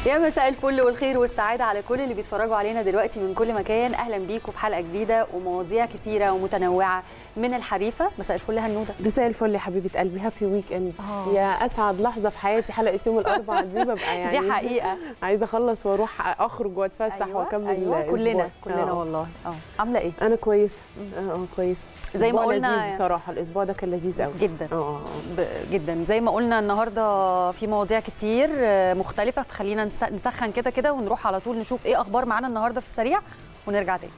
يا مساء الفل والخير والسعادة على كل اللي بيتفرجوا علينا دلوقتي من كل مكان أهلا بيكم في حلقة جديدة ومواضيع كتيرة ومتنوعة من الحريفة مساء الفل هنوده مساء الفل يا حبيبه قلبي هابي ويك اند آه. يا اسعد لحظه في حياتي حلقه يوم الاربعاء دي ببقى يعني دي حقيقة عايزه اخلص واروح اخرج واتفسح أيوة واكمل أيوة الأسبوع. كلنا كلنا آه. والله اه عاملة إيه؟ انا كويسه اه اه كويسه زي ما أسبوع قلنا- لذيذ بصراحه الاسبوع ده كان لذيذ قوي جدا اه اه ب- جدا زي ما قلنا النهارده في مواضيع كتير آه، مختلفة فخلينا نس- نسخن كده كده ونروح على طول نشوف إيه أخبار معانا النهارده في السريع ونرجع تاني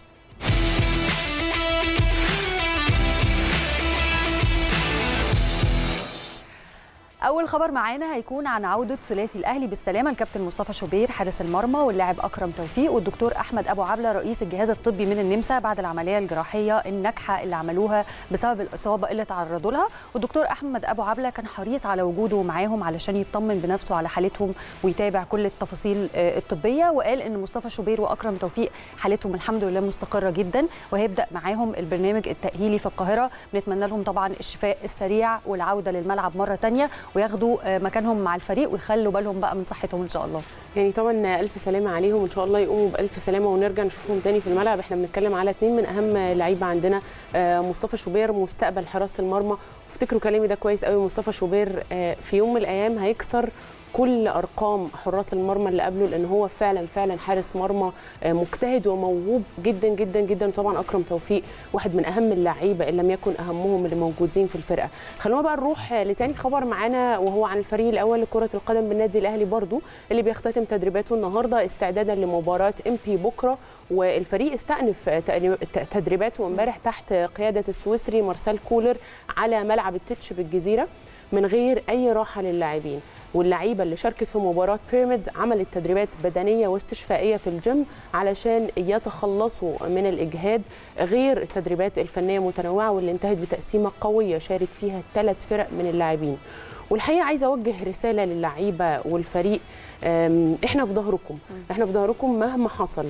اول خبر معانا هيكون عن عوده ثلاثي الاهلي بالسلامه الكابتن مصطفى شوبير حارس المرمى واللاعب اكرم توفيق والدكتور احمد ابو عبله رئيس الجهاز الطبي من النمسا بعد العمليه الجراحيه الناجحه اللي عملوها بسبب الاصابه اللي تعرضوا لها والدكتور احمد ابو عبله كان حريص على وجوده معاهم علشان يطمن بنفسه على حالتهم ويتابع كل التفاصيل آه، الطبيه وقال ان مصطفى شوبير واكرم توفيق حالتهم الحمد لله مستقره جدا وهيبدا معاهم البرنامج التاهيلي في القاهره بنتمنى لهم طبعا الشفاء السريع والعوده للملعب مره تانية وياخدوا آه، مكانهم مع الفريق ويخلوا بالهم بقى من صحتهم ان شاء الله يعني طبعا الف سلامه عليهم وان شاء الله يقوموا بالف سلامه ونرجع نشوفهم تاني في الملعب احنا بنتكلم على اثنين من اهم لعيبه عندنا آه، مصطفى شوبير مستقبل حراسه المرمى وافتكروا كلامي ده كويس قوي مصطفى شوبير آه، في يوم من الايام هيكسر كل ارقام حراس المرمى اللي قبله لان هو فعلا فعلا حارس مرمى آه، مجتهد وموهوب جدا جدا جدا طبعا اكرم توفيق واحد من اهم اللعيبه ان لم يكن اهمهم اللي موجودين في الفرقه خلونا بقى نروح آه، لتاني خبر معانا وهو عن الفريق الاول لكره القدم بالنادي الاهلي برضو اللي بيختتم تدريباته النهارده استعدادا لمباراه ام بي بكره والفريق استأنف آه، تقريب- ت- تدريباته امبارح تحت قياده السويسري مارسيل كولر على ملعب التتش بالجزيره من غير اي راحه للاعبين واللعيبه اللي شاركت في مباراه بيراميدز عملت تدريبات بدنيه واستشفائيه في الجيم علشان يتخلصوا من الاجهاد غير التدريبات الفنيه المتنوعه واللي انتهت بتقسيمه قويه شارك فيها ثلاث فرق من اللاعبين والحقيقه عايزه اوجه رساله للعيبه والفريق أم، احنا في ظهركم احنا في ظهركم مهما حصل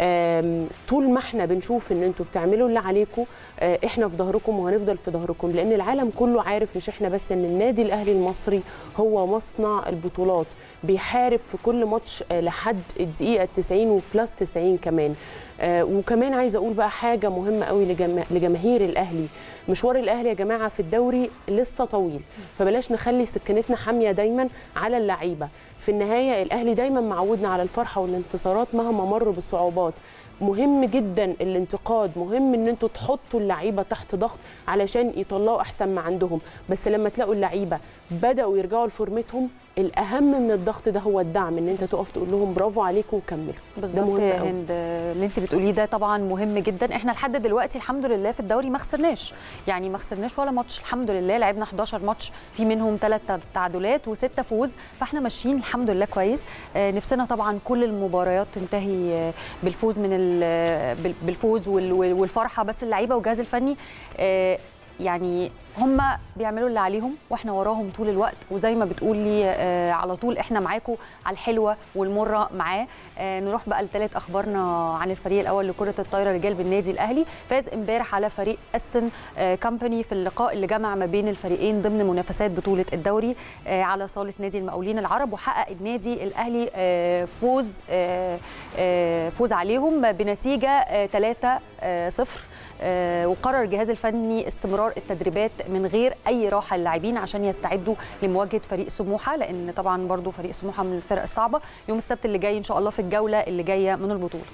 أم، طول ما احنا بنشوف ان انتوا بتعملوا اللي عليكم آه، احنا في ظهركم وهنفضل في ظهركم لان العالم كله عارف مش احنا بس ان النادي الاهلي المصري هو مصنع البطولات بيحارب في كل ماتش آه، لحد الدقيقه 90 وبلس 90 كمان آه، وكمان عايزه اقول بقى حاجه مهمه قوي لجما- لجماهير الاهلي مشوار الاهلي يا جماعه في الدوري لسه طويل فبلاش نخلي سكنتنا حاميه دايما على اللعيبه في النهايه الاهلي دايما معودنا على الفرحه والانتصارات مهما مر بالصعوبات مهم جدا الانتقاد مهم ان انتوا تحطوا اللعيبه تحت ضغط علشان يطلعوا احسن ما عندهم بس لما تلاقوا اللعيبه بداوا يرجعوا لفورمتهم الاهم من الضغط ده هو الدعم ان انت تقف تقول لهم برافو عليكم وكملوا ده بالظبط مهم يا قوي. هند اللي انت بتقوليه ده طبعا مهم جدا احنا لحد دلوقتي الحمد لله في الدوري ما خسرناش يعني ما خسرناش ولا ماتش الحمد لله لعبنا 11 ماتش في منهم ثلاث تعادلات وسته فوز فاحنا ماشيين الحمد لله كويس آه، نفسنا طبعا كل المباريات تنتهي آه، بالفوز من ال- بال- بالفوز وال- وال- والفرحه بس اللعيبه والجهاز الفني آه، يعني هم بيعملوا اللي عليهم واحنا وراهم طول الوقت وزي ما بتقولي آه على طول احنا معاكم على الحلوه والمره معاه آه نروح بقى لثلاث اخبارنا عن الفريق الاول لكره الطايره رجال بالنادي الاهلي فاز امبارح على فريق استن آه كامباني في اللقاء اللي جمع ما بين الفريقين ضمن منافسات بطوله الدوري آه على صاله نادي المقاولين العرب وحقق النادي الاهلي آه فوز آه آه فوز عليهم بنتيجه آه 3 آه 0 آه، وقرر الجهاز الفني استمرار التدريبات من غير اي راحه للاعبين عشان يستعدوا لمواجهه فريق سموحه لان طبعا برضو فريق سموحه من الفرق الصعبه يوم السبت اللي جاي ان شاء الله في الجوله اللي جايه من البطوله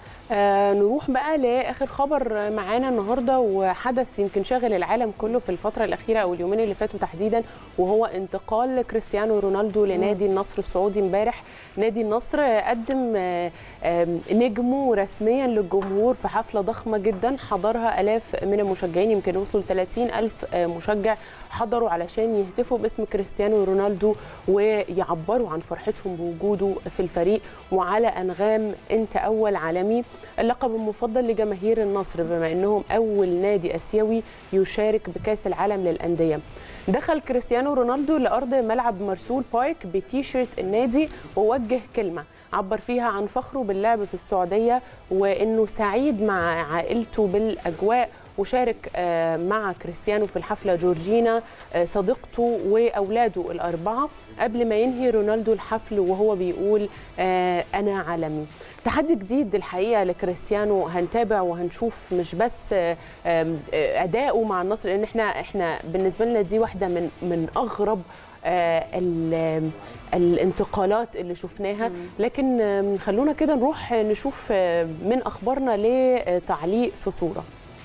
آه نروح بقى لاخر خبر معانا النهارده وحدث يمكن شاغل العالم كله في الفتره الاخيره او اليومين اللي فاتوا تحديدا وهو انتقال كريستيانو رونالدو لنادي النصر السعودي امبارح نادي النصر قدم آه، آم، نجمه رسميا للجمهور في حفله ضخمه جدا حضرها الاف من المشجعين يمكن وصلوا ل 30 الف آه، مشجع حضروا علشان يهتفوا باسم كريستيانو رونالدو ويعبروا عن فرحتهم بوجوده في الفريق وعلى انغام انت اول عالمي اللقب المفضل لجماهير النصر بما انهم اول نادي اسيوي يشارك بكاس العالم للانديه دخل كريستيانو رونالدو لارض ملعب مرسول بارك بتيشيرت النادي ووجه كلمه عبر فيها عن فخره باللعب في السعوديه وانه سعيد مع عائلته بالاجواء وشارك آه، مع كريستيانو في الحفله جورجينا آه، صديقته واولاده الاربعه قبل ما ينهي رونالدو الحفل وهو بيقول آه، انا عالمي تحدي جديد الحقيقه لكريستيانو هنتابع وهنشوف مش بس آه، آم، آه، اداؤه مع النصر لان احنا احنا بالنسبه لنا دي واحده من من اغرب آه، ال- الانتقالات اللي شفناها لكن آم، خلونا كده نروح نشوف آه، من اخبارنا لتعليق في صوره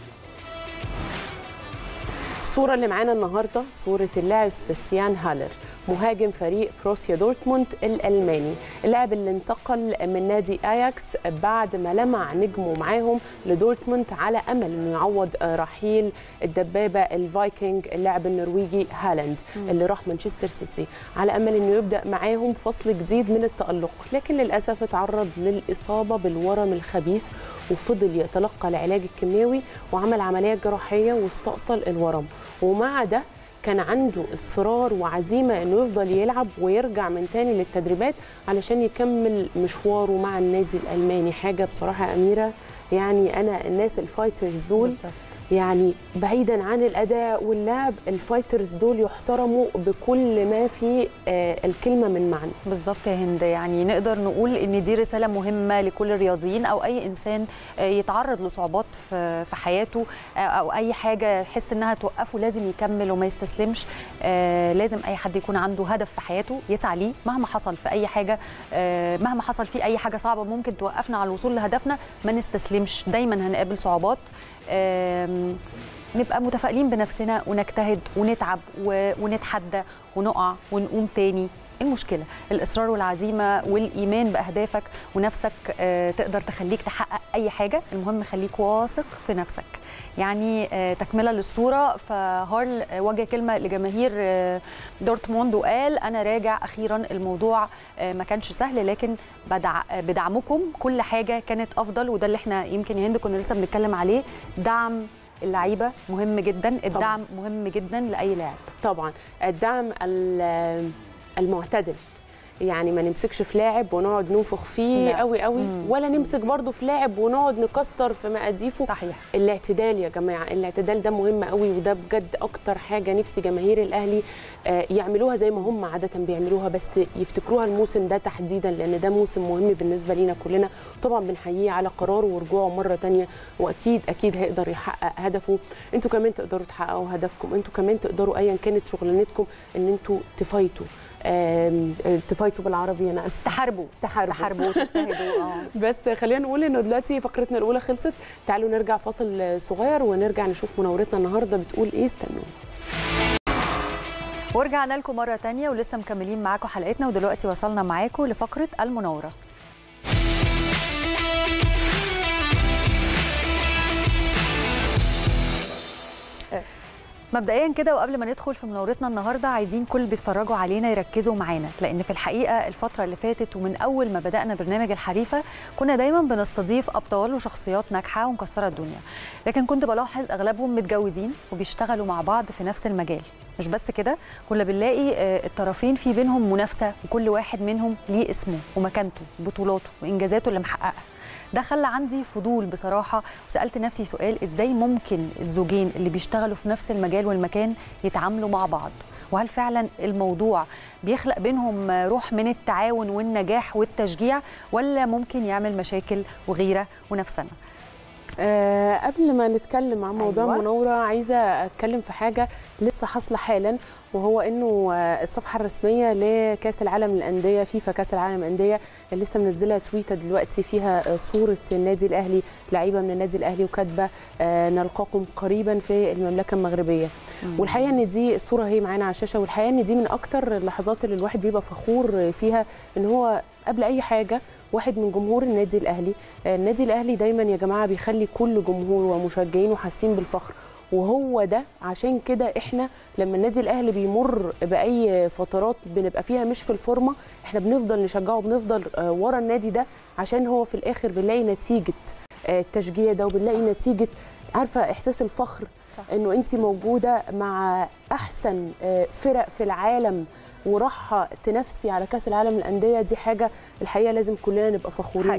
الصورة اللي معانا النهاردة صورة اللاعب سباستيان هالر مهاجم فريق بروسيا دورتموند الألماني اللاعب اللي انتقل من نادي أياكس بعد ما لمع نجمه معاهم لدورتموند على أمل أنه يعوض آه، رحيل الدبابة الفايكنج اللاعب النرويجي هالاند اللي راح مانشستر سيتي على أمل أنه يبدأ معاهم فصل جديد من التألق لكن للأسف اتعرض للإصابة بالورم الخبيث وفضل يتلقى العلاج الكيماوي وعمل عملية جراحية واستأصل الورم ومع ده كان عنده اصرار وعزيمه انه يفضل يلعب ويرجع من تاني للتدريبات علشان يكمل مشواره مع النادي الالماني حاجه بصراحه يا اميره يعني انا الناس الفايترز دول بالظبط. يعني بعيدا عن الاداء واللعب الفايترز دول يحترموا بكل ما في آه، الكلمه من معنى بالظبط يا هند يعني نقدر نقول ان دي رساله مهمه لكل الرياضيين او اي انسان آه، يتعرض لصعوبات في في حياته آه، او اي حاجه يحس انها توقفه لازم يكمل وما يستسلمش آه، لازم اي حد يكون عنده هدف في حياته يسعى ليه مهما حصل في اي حاجه آه، مهما حصل في اي حاجه صعبه ممكن توقفنا على الوصول لهدفنا ما نستسلمش دايما هنقابل صعوبات آم، نبقى متفائلين بنفسنا ونجتهد ونتعب و- ونتحدى ونقع ونقوم تاني إيه المشكلة الإصرار والعزيمة والإيمان بأهدافك ونفسك آه، تقدر تخليك تحقق أي حاجة المهم خليك واثق في نفسك يعني آه، تكملة للصورة فهارل آه، وجه كلمة لجماهير آه، دورتموند وقال أنا راجع أخيرا الموضوع آه، ما كانش سهل لكن بدع بدعمكم كل حاجة كانت أفضل وده اللي احنا يمكن يا هند كنا لسه بنتكلم عليه دعم اللعيبة مهم جدا الدعم مهم جدا لأي لاعب طبعا الدعم ال- المعتدل يعني ما نمسكش في لاعب ونقعد ننفخ فيه لا. قوي قوي مم. ولا نمسك برضه في لاعب ونقعد نكسر في مقاديفه صحيح الاعتدال يا جماعه الاعتدال ده مهم قوي وده بجد اكتر حاجه نفسي جماهير الاهلي آه، يعملوها زي ما هم عاده بيعملوها بس يفتكروها الموسم ده تحديدا لان ده موسم مهم بالنسبه لينا كلنا طبعا بنحييه على قراره ورجوعه مره تانية واكيد اكيد هيقدر يحقق هدفه انتوا كمان تقدروا تحققوا هدفكم انتوا كمان تقدروا ايا كانت شغلانتكم ان انتوا تفايتوا آم، آه، تفايتوا بالعربي انا اسفه تحاربوا تحاربوا تحاربوا وتجتهدوا اه بس خلينا نقول انه دلوقتي فقرتنا الاولى خلصت تعالوا نرجع فاصل صغير ونرجع نشوف مناورتنا النهارده بتقول ايه استنوا ورجعنا لكم مرة تانية ولسه مكملين معاكم حلقتنا ودلوقتي وصلنا معاكم لفقرة المناورة مبدئيا كده وقبل ما ندخل في مناورتنا النهارده عايزين كل اللي بيتفرجوا علينا يركزوا معانا لان في الحقيقه الفتره اللي فاتت ومن اول ما بدانا برنامج الحريفه كنا دايما بنستضيف ابطال وشخصيات ناجحه ومكسره الدنيا لكن كنت بلاحظ اغلبهم متجوزين وبيشتغلوا مع بعض في نفس المجال مش بس كده كنا بنلاقي آه، الطرفين في بينهم منافسه وكل واحد منهم ليه اسمه ومكانته وبطولاته وانجازاته اللي محققها ده خلى عندي فضول بصراحه وسالت نفسي سؤال ازاي ممكن الزوجين اللي بيشتغلوا في نفس المجال والمكان يتعاملوا مع بعض وهل فعلا الموضوع بيخلق بينهم روح من التعاون والنجاح والتشجيع ولا ممكن يعمل مشاكل وغيره ونفسنا آه قبل ما نتكلم عن موضوع أيوة. أيوة. مناوره عايزه اتكلم في حاجه لسه حاصله حالا وهو انه آه، الصفحه الرسميه لكاس العالم للانديه فيفا كاس العالم للانديه اللي لسه منزله تويته دلوقتي فيها آه، صوره النادي الاهلي لعيبه من النادي الاهلي وكاتبه آه، نلقاكم قريبا في المملكه المغربيه والحقيقه ان دي الصوره هي معانا على الشاشه والحقيقه ان دي من اكتر اللحظات اللي الواحد بيبقى فخور فيها ان هو قبل اي حاجه واحد من جمهور النادي الاهلي آه، النادي الاهلي دايما يا جماعه بيخلي كل جمهور ومشجعينه حاسين بالفخر وهو ده عشان كده احنا لما النادي الاهلي بيمر باي فترات بنبقى فيها مش في الفورمه احنا بنفضل نشجعه وبنفضل آه، ورا النادي ده عشان هو في الاخر بنلاقي نتيجه آه، التشجيع ده وبنلاقي نتيجه عارفه احساس الفخر صح. انه انت موجوده مع احسن آه، فرق في العالم وراحه تنافسي على كاس العالم للانديه دي حاجه الحقيقه لازم كلنا نبقى فخورين حقيقه بيها.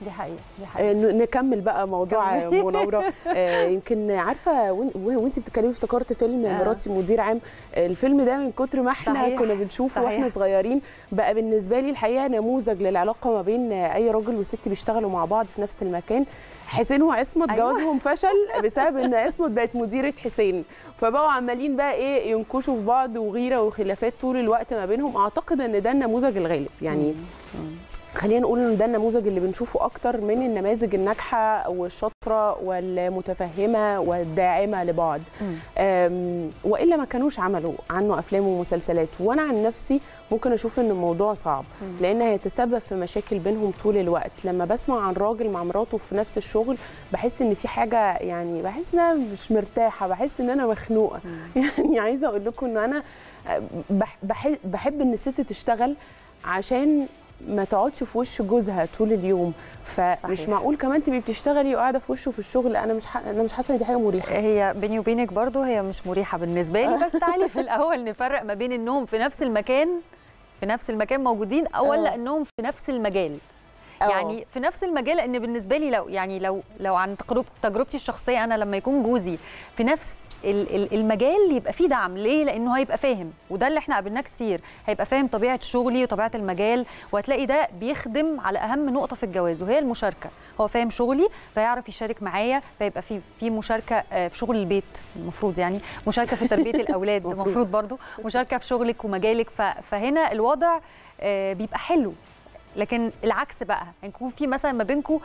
دي حقيقه دي آه، حقيقه ن- نكمل بقى موضوع كملي. مناوره آه، يمكن عارفه وإن- وانت بتتكلمي افتكرت فيلم آه. مراتي مدير عام آه، الفيلم ده من كتر ما احنا صحيح. كنا بنشوفه صحيح. واحنا صغيرين بقى بالنسبه لي الحقيقه نموذج للعلاقه ما بين آه، اي راجل وست بيشتغلوا مع بعض في نفس المكان حسين وعصمت أيوة. جوازهم فشل بسبب ان عصمت بقت مديره حسين فبقوا عمالين بقى ايه ينكشوا في بعض وغيره وخلافات طول الوقت ما بينهم اعتقد ان ده النموذج الغالب يعني خلينا نقول ان ده النموذج اللي بنشوفه اكتر من النماذج الناجحه والشاطره والمتفهمه والداعمه لبعض مم. أم، والا ما كانوش عملوا عنه افلام ومسلسلات وانا عن نفسي ممكن اشوف ان الموضوع صعب مم. لان هيتسبب في مشاكل بينهم طول الوقت لما بسمع عن راجل مع مراته في نفس الشغل بحس ان في حاجه يعني بحس ان انا مش مرتاحه بحس ان انا مخنوقه يعني عايزه اقول لكم ان انا بح- بح- بحب ان الست تشتغل عشان ما تقعدش في وش جوزها طول اليوم فمش صحيح. معقول كمان تبقي بتشتغلي وقاعده في وشه في الشغل انا مش ح... انا مش حاسه ان دي حاجه مريحه هي بيني وبينك برضو هي مش مريحه بالنسبه لي بس تعالي في الاول نفرق ما بين انهم في نفس المكان في نفس المكان موجودين او ولا آه. انهم في نفس المجال آه. يعني في نفس المجال لان بالنسبه لي لو يعني لو لو عن تجربه تجربتي الشخصيه انا لما يكون جوزي في نفس ال- ال- المجال يبقى فيه دعم ليه لانه هيبقى فاهم وده اللي احنا قابلناه كتير هيبقى فاهم طبيعه شغلي وطبيعه المجال وهتلاقي ده بيخدم على اهم نقطه في الجواز وهي المشاركه هو فاهم شغلي فيعرف يشارك معايا فيبقى في في مشاركه آه، في شغل البيت المفروض يعني مشاركه في تربيه الاولاد مفروض. المفروض برضو مشاركه في شغلك ومجالك ف- فهنا الوضع آه، بيبقى حلو لكن العكس بقى هيكون في مثلا ما بينكم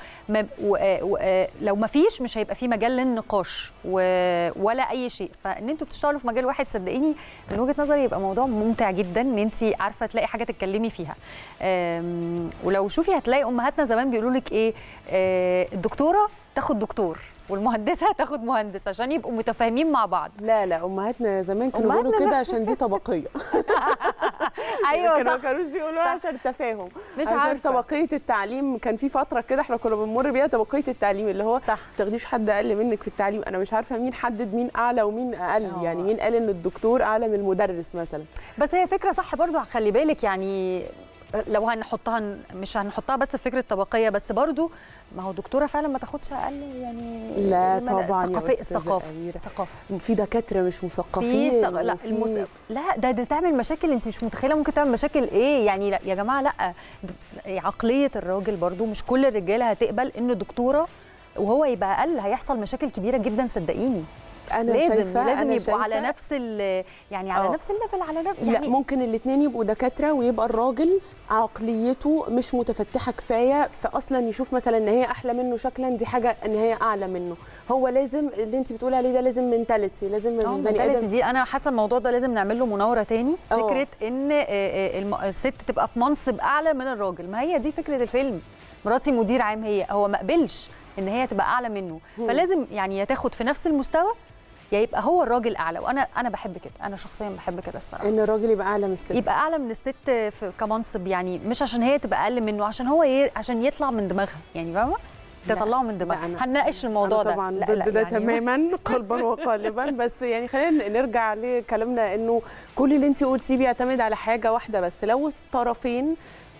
لو ما فيش مش هيبقى في مجال للنقاش و- ولا اي شيء فان انتوا بتشتغلوا في مجال واحد صدقيني من وجهه نظري يبقى موضوع ممتع جدا ان انت عارفه تلاقي حاجه تتكلمي فيها أم، ولو شوفي هتلاقي امهاتنا زمان بيقولوا لك ايه آه، الدكتوره تاخد دكتور والمهندسه تاخد مهندس عشان يبقوا متفاهمين مع بعض لا لا امهاتنا زمان كانوا أمهاتنا بيقولوا كده عشان دي طبقيه ايوه كانوا ما صح كانوش بيقولوها صح. عشان تفاهم مش عشان عارفه طبقيه التعليم كان في فتره كده احنا كنا بنمر بيها طبقيه التعليم اللي هو صح ما تاخديش حد اقل منك في التعليم انا مش عارفه مين حدد مين اعلى ومين اقل آه. يعني مين قال ان الدكتور اعلى من المدرس مثلا بس هي فكره صح برضو خلي بالك يعني لو هنحطها مش هنحطها بس في فكره طبقيه بس برضو ما هو دكتوره فعلا ما تاخدش اقل يعني لا ما- طبعاً يا الثقافه أستاذة الثقافه أميرة. الثقافه في دكاتره مش في مثقفين ثق- لا وفي- المس... لا ده ده تعمل مشاكل انت مش متخيله ممكن تعمل مشاكل ايه يعني لا يا جماعه لا د- عقليه الراجل برضو مش كل الرجاله هتقبل ان دكتوره وهو يبقى اقل هيحصل مشاكل كبيره جدا صدقيني انا لازم شايفة لازم أنا يبقوا على شايفة نفس ال يعني على آه. نفس الليفل على نفس لا يعني ممكن الاثنين يبقوا دكاتره ويبقى الراجل عقليته مش متفتحه كفايه فاصلا يشوف مثلا ان هي احلى منه شكلا دي حاجه ان هي اعلى منه هو لازم اللي انت بتقولي عليه ده لازم منتاليتي لازم اه البني mentality ادم دي انا حاسه الموضوع ده لازم نعمل له مناوره تاني اه. فكره ان آه، آه، الم- الست تبقى في منصب اعلى من الراجل ما هي دي فكره الفيلم مراتي مدير عام هي هو ما قبلش ان هي تبقى اعلى منه مم. فلازم يعني يا تاخد في نفس المستوى يا يبقى هو الراجل اعلى وانا انا بحب كده انا شخصيا بحب كده الصراحه ان الراجل يبقى اعلى من الست يبقى اعلى من الست في كمنصب يعني مش عشان هي تبقى اقل منه عشان هو ي... عشان يطلع من دماغها يعني فاهمه لا، تطلعه من لا، دماغها أنا- هنناقش الموضوع أنا ده طبعا لا، ضد لا، ده يعني تماما قلبا وقالبا بس يعني خلينا نرجع لكلامنا انه كل اللي انت قلتيه بيعتمد على حاجه واحده بس لو الطرفين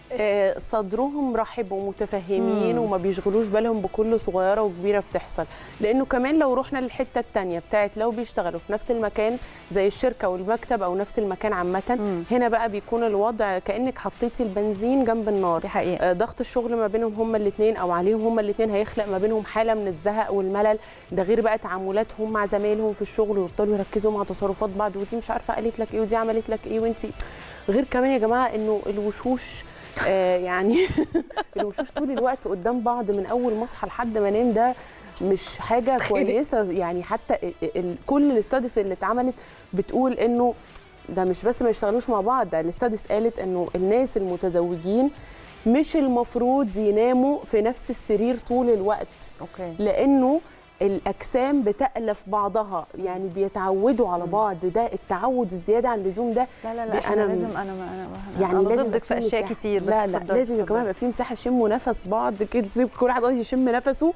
آه، صدرهم رحب ومتفهمين مم. وما بيشغلوش بالهم بكل صغيره وكبيره بتحصل لانه كمان لو رحنا للحته الثانيه بتاعت لو بيشتغلوا في نفس المكان زي الشركه والمكتب او نفس المكان عامه مم. هنا بقى بيكون الوضع كانك حطيتي البنزين جنب النار دي حقيقه آه، ضغط الشغل ما بينهم هما الاثنين او عليهم هما الاثنين هيخلق ما بينهم حاله من الزهق والملل ده غير بقى تعاملاتهم مع زمايلهم في الشغل ويفضلوا يركزوا مع تصرفات بعض ودي مش عارفه قالت لك ايه ودي عملت لك ايه وانت غير كمان يا جماعه انه الوشوش آه يعني الوشوش طول الوقت قدام بعض من اول ما اصحى لحد ما انام ده مش حاجه كويسه يعني حتى ال- ال- كل الاستاديز اللي اتعملت بتقول انه ده مش بس ما يشتغلوش مع بعض ده الاستاديز قالت انه الناس المتزوجين مش المفروض يناموا في نفس السرير طول الوقت اوكي لانه الاجسام بتالف بعضها يعني بيتعودوا على مم. بعض ده التعود الزياده عن اللزوم ده لا لا دي لا احنا أنا- لازم انا ما انا يعني أنا لازم ضدك يبقى في في اشياء مساحة. كتير بس لا لا اتفضلي، لازم يا اتفضلي. جماعه يبقى في مساحه يشموا نفس بعض كده كل واحد قاعد يشم نفسه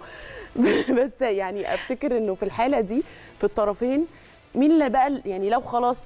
بس يعني افتكر انه في الحاله دي في الطرفين مين اللي بقى يعني لو خلاص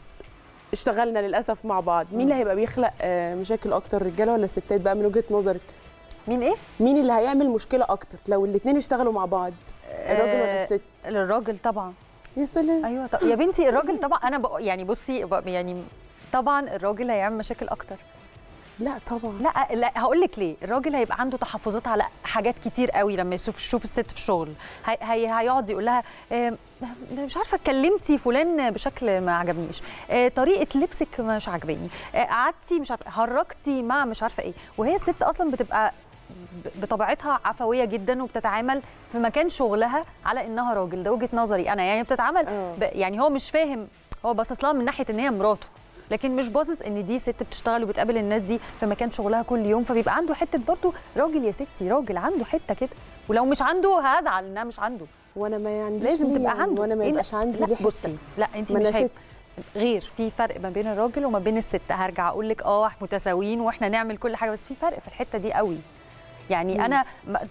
اشتغلنا للاسف مع بعض مين اللي هيبقى بيخلق آه، مشاكل اكتر رجاله ولا ستات بقى من وجهه نظرك مين ايه مين اللي هيعمل مشكله اكتر لو الاثنين اشتغلوا مع بعض الراجل ولا آه، الست للراجل طبعا يا سلام ايوه طب يا بنتي الراجل طبعا انا بق... يعني بصي بق- يعني طبعا الراجل هيعمل مشاكل اكتر لا طبعا لا لا هقول لك ليه الراجل هيبقى عنده تحفظات على حاجات كتير قوي لما يشوف يشوف الست في شغل هي هي هيقعد يقول لها آه، مش عارفه اتكلمتي فلان بشكل ما عجبنيش آه، طريقه لبسك مش عجباني آه، قعدتي مش عارفه هرجتي مع مش عارفه ايه وهي الست اصلا بتبقى ب- بطبيعتها عفويه جدا وبتتعامل في مكان شغلها على انها راجل ده وجهه نظري انا يعني بتتعامل آه. ب... يعني هو مش فاهم هو باصص لها من ناحيه ان هي مراته لكن مش باصص ان دي ست بتشتغل وبتقابل الناس دي في مكان شغلها كل يوم فبيبقى عنده حته برضه راجل يا ستي راجل عنده حته كده ولو مش عنده هزعل انها مش عنده وانا ما عنديش لازم ليه تبقى يعني؟ عنده وانا ما إيه لا- يبقاش عندي لا ليه حتة؟ بصي لا انت ما مش أنا هيبقى ست. غير في فرق ما بين الراجل وما بين الست هرجع اقول لك اه متساويين واحنا نعمل كل حاجه بس في فرق في الحته دي قوي يعني مم. انا ما-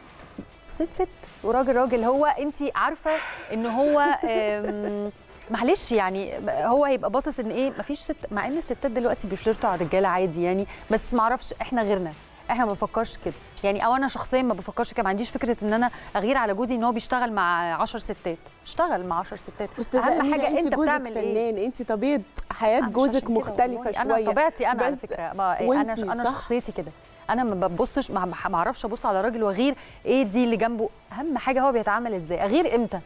ست ست وراجل راجل هو انت عارفه ان هو آم، معلش يعني هو هيبقى باصص ان ايه مفيش ست مع ان الستات دلوقتي بيفلرتوا على الرجاله عادي يعني بس ما اعرفش احنا غيرنا احنا ما بنفكرش كده يعني او انا شخصيا ما بفكرش كده ما عنديش فكره ان انا اغير على جوزي ان هو بيشتغل مع 10 ستات اشتغل مع 10 ستات استاذه اهم أمينة، حاجه انت انت جوزك بتعمل ايه فنان انت طبيعه حياه أنا مش جوزك عشان كده مختلفه والله. شويه انا طبيعتي انا على بس فكره ما انا وإنتي، انا صح؟ شخصيتي كده انا ما ببصش ما ما اعرفش ابص على راجل واغير ايه دي اللي جنبه اهم حاجه هو بيتعامل ازاي اغير امتى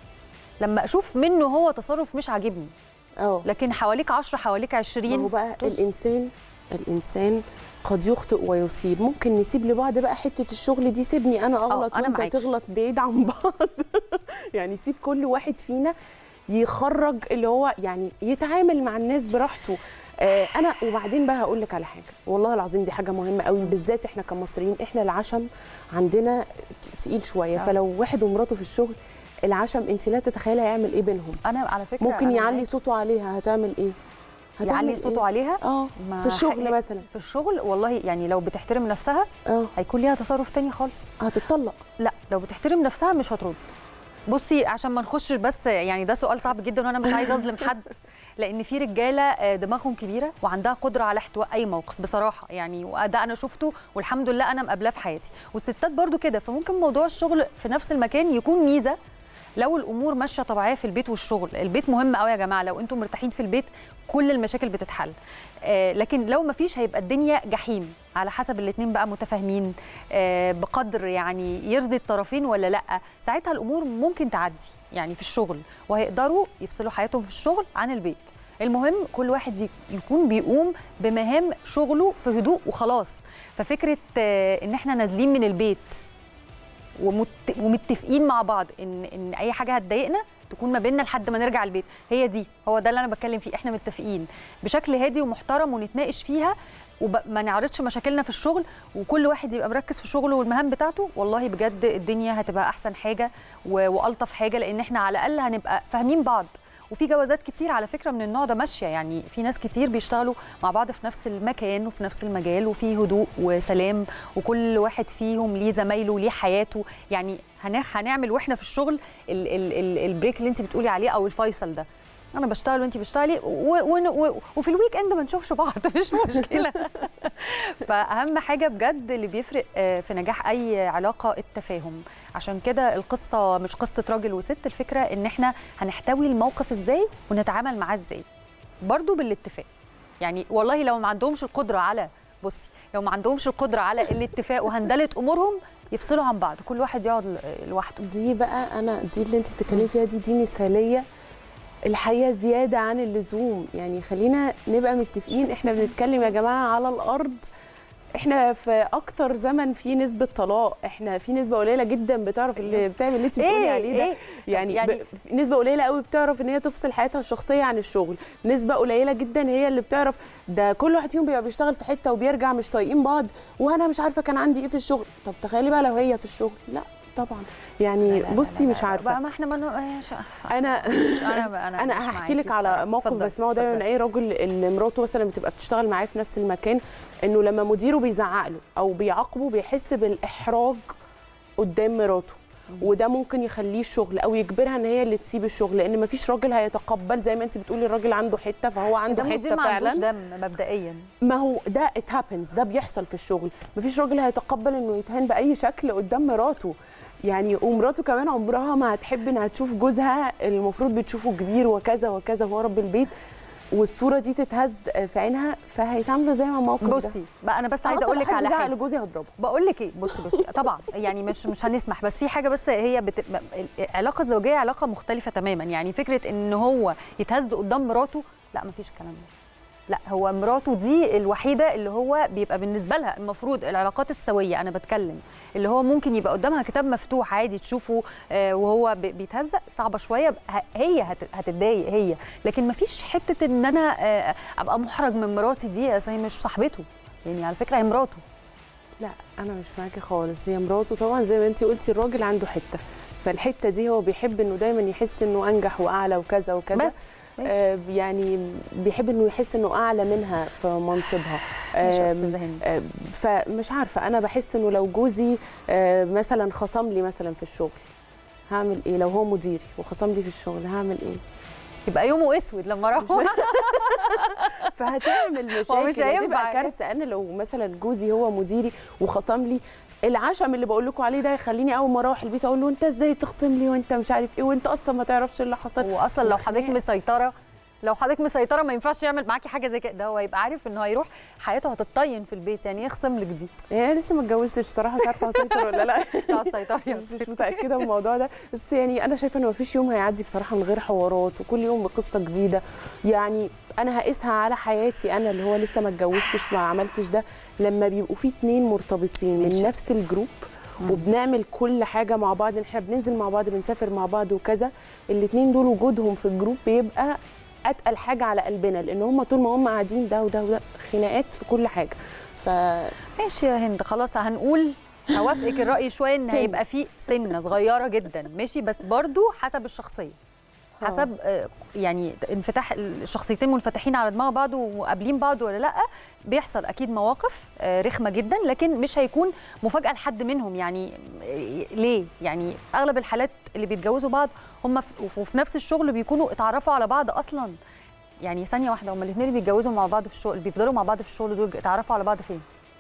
لما اشوف منه هو تصرف مش عاجبني اه لكن حواليك 10 حواليك 20 ما هو بقى طز. الانسان الانسان قد يخطئ ويصيب ممكن نسيب لبعض بقى حته الشغل دي سيبني انا اغلط أنا وانت معاكي. تغلط بعيد عن بعض يعني سيب كل واحد فينا يخرج اللي هو يعني يتعامل مع الناس براحته آه انا وبعدين بقى هقول لك على حاجه والله العظيم دي حاجه مهمه قوي بالذات احنا كمصريين احنا العشم عندنا تقيل شويه آه. فلو واحد ومراته في الشغل العشم انت لا تتخيلي هيعمل ايه بينهم انا على فكره ممكن أنا يعلي معاكي. صوته عليها هتعمل ايه يعلي صوته إيه؟ عليها اه ما في الشغل حق- مثلا في الشغل والله يعني لو بتحترم نفسها اه هيكون ليها تصرف تاني خالص هتطلق لا لو بتحترم نفسها مش هترد بصي عشان ما نخش بس يعني ده سؤال صعب جدا وانا مش عايزه اظلم حد لان في رجاله آه، دماغهم كبيره وعندها قدره على احتواء اي موقف بصراحه يعني وده انا شفته والحمد لله انا مقابلاه في حياتي والستات برضو كده فممكن موضوع الشغل في نفس المكان يكون ميزه لو الامور ماشيه طبيعيه في البيت والشغل البيت مهم قوي يا جماعه لو انتم مرتاحين في البيت كل المشاكل بتتحل آه، لكن لو ما فيش هيبقى الدنيا جحيم على حسب الاتنين بقى متفاهمين آه، بقدر يعني يرضي الطرفين ولا لا ساعتها الامور ممكن تعدي يعني في الشغل وهيقدروا يفصلوا حياتهم في الشغل عن البيت المهم كل واحد ي- يكون بيقوم بمهام شغله في هدوء وخلاص ففكره آه، ان احنا نازلين من البيت ومت... ومتفقين مع بعض ان ان اي حاجه هتضايقنا تكون ما بيننا لحد ما نرجع البيت هي دي هو ده اللي انا بتكلم فيه احنا متفقين بشكل هادي ومحترم ونتناقش فيها وما نعرضش مشاكلنا في الشغل وكل واحد يبقى مركز في شغله والمهام بتاعته والله بجد الدنيا هتبقى احسن حاجه و- والطف حاجه لان احنا على الاقل هنبقى فاهمين بعض وفي جوازات كتير على فكره من النوع ده ماشيه يعني في ناس كتير بيشتغلوا مع بعض في نفس المكان وفي نفس المجال وفي هدوء وسلام وكل واحد فيهم ليه زمايله وليه حياته يعني هن- هنعمل واحنا في الشغل ال ال ال البريك اللي انت بتقولي عليه او الفيصل ده انا بشتغل وانت بتشتغلي و- و- و- وفي الويك اند ما نشوفش بعض مش مشكله فاهم حاجه بجد اللي بيفرق آه، في نجاح اي علاقه التفاهم عشان كده القصه مش قصه راجل وست الفكره ان احنا هنحتوي الموقف ازاي ونتعامل معاه ازاي برضو بالاتفاق يعني والله لو ما عندهمش القدره على بصي لو ما عندهمش القدره على الاتفاق وهندله امورهم يفصلوا عن بعض كل واحد يقعد ل- لوحده دي بقى انا دي اللي انت بتتكلمي فيها دي دي مثاليه الحقيقه زياده عن اللزوم يعني خلينا نبقى متفقين احنا بنتكلم يا جماعه على الارض احنا في اكتر زمن في نسبه طلاق احنا في نسبه قليله جدا بتعرف اللي بتعمل اللي انت بتقولي عليه ده إيه؟ يعني, يعني- يعني نسبه قليله قوي بتعرف ان هي تفصل حياتها الشخصيه عن الشغل نسبه قليله جدا هي اللي بتعرف ده كل واحد فيهم بيبقى بيشتغل في حته وبيرجع مش طايقين بعض وانا مش عارفه كان عندي ايه في الشغل طب تخيلي بقى لو هي في الشغل لا طبعا يعني لا لا لا بصي لا مش لا. عارفه بقى ما احنا ما ن- انا انا انا انا مش هحكي لك معاكي على بصراحة. موقف اتفضلي، بسمعه دايما من اتفضلي. اي راجل اللي مراته مثلا بتبقى بتشتغل معاه في نفس المكان انه لما مديره بيزعق له او بيعاقبه بيحس بالاحراج قدام مراته وده ممكن يخليه الشغل او يجبرها ان هي اللي تسيب الشغل لان مفيش راجل هيتقبل زي ما انت بتقولي الراجل عنده حته فهو عنده دم حته المدير ما عندوش فعلا دم مبدئيا ما هو ده ات هابنز ده بيحصل في الشغل مفيش راجل هيتقبل انه يتهان باي شكل قدام مراته يعني ومراته كمان عمرها ما هتحب انها تشوف جوزها المفروض بتشوفه كبير وكذا وكذا هو رب البيت والصوره دي تتهز في عينها فهيتعاملوا زي ما الموقف ده بصي بقى انا بس أنا عايزه أصلاً اقول لك لو حد على زعق حاجه لجوزي هضربه بقول لك ايه بصي بصي طبعا يعني مش مش هنسمح بس في حاجه بس هي بت... العلاقه الزوجيه علاقه مختلفه تماما يعني فكره ان هو يتهز قدام مراته لا مفيش الكلام ده لا هو مراته دي الوحيده اللي هو بيبقى بالنسبه لها المفروض العلاقات السويه انا بتكلم اللي هو ممكن يبقى قدامها كتاب مفتوح عادي تشوفه آه، وهو ب- بيتهزق صعبه شويه ه- هي هت- هتتضايق هي لكن مفيش حته ان انا آه، ابقى محرج من مراتي دي أصل هي مش صاحبته يعني على فكره هي مراته لا انا مش معاكي خالص هي مراته طبعا زي ما انت قلتي الراجل عنده حته فالحته دي هو بيحب انه دايما يحس انه انجح واعلى وكذا وكذا بس ماشي. آه يعني بيحب انه يحس انه اعلى منها في منصبها ماشي يا آم، استاذه هند آه، فمش عارفه انا بحس انه لو جوزي آه، مثلا خصم لي مثلا في الشغل هعمل ايه لو هو مديري وخصم لي في الشغل هعمل ايه يبقى يومه اسود لما راحوا فهتعمل مشاكل هو مش هينفع هتبقى يعني. كارثه انا لو مثلا جوزي هو مديري وخصم لي العشم اللي بقول لكم عليه ده يخليني اول ما اروح البيت اقول له انت ازاي تخصم لي وانت مش عارف ايه وانت اصلا ما تعرفش اللي حصل هو اصلا لو حضرتك وخناق. مسيطره لو حضرتك مسيطره ما ينفعش يعمل معاكي حاجه زي كده ده هو يبقى عارف ان هو هيروح حياته هتطين في البيت يعني ايه يخصم لك دي يعني انا لسه ما اتجوزتش صراحه مش عارفه هسيطر ولا لا تقعد تسيطري بس مش متاكده من الموضوع ده بس يعني انا شايفه ان مفيش يوم هيعدي بصراحه من غير حوارات وكل يوم بقصه جديده يعني انا هقيسها على حياتي انا اللي هو لسه ما اتجوزتش ما عملتش ده لما بيبقوا في اتنين مرتبطين من ماشي. نفس الجروب وبنعمل كل حاجه مع بعض احنا بننزل مع بعض بنسافر مع بعض وكذا الاتنين دول وجودهم في الجروب بيبقى اتقل حاجه على قلبنا لان هم طول ما هم قاعدين ده وده وده خناقات في كل حاجه ف ماشي يا هند خلاص هنقول هوافقك الراي شويه ان سن. هيبقى في سنه صغيره جدا ماشي بس برضو حسب الشخصيه آه. حسب آه، يعني انفتاح الشخصيتين منفتحين على دماغ بعض وقابلين بعض ولا لا بيحصل اكيد مواقف آه، رخمه جدا لكن مش هيكون مفاجاه لحد منهم يعني آه، ليه يعني اغلب الحالات اللي بيتجوزوا بعض هم في- وفي نفس الشغل بيكونوا اتعرفوا على بعض اصلا يعني ثانيه واحده هم الاثنين اللي بيتجوزوا مع بعض في الشغل بيفضلوا مع بعض في الشغل دول اتعرفوا على بعض فين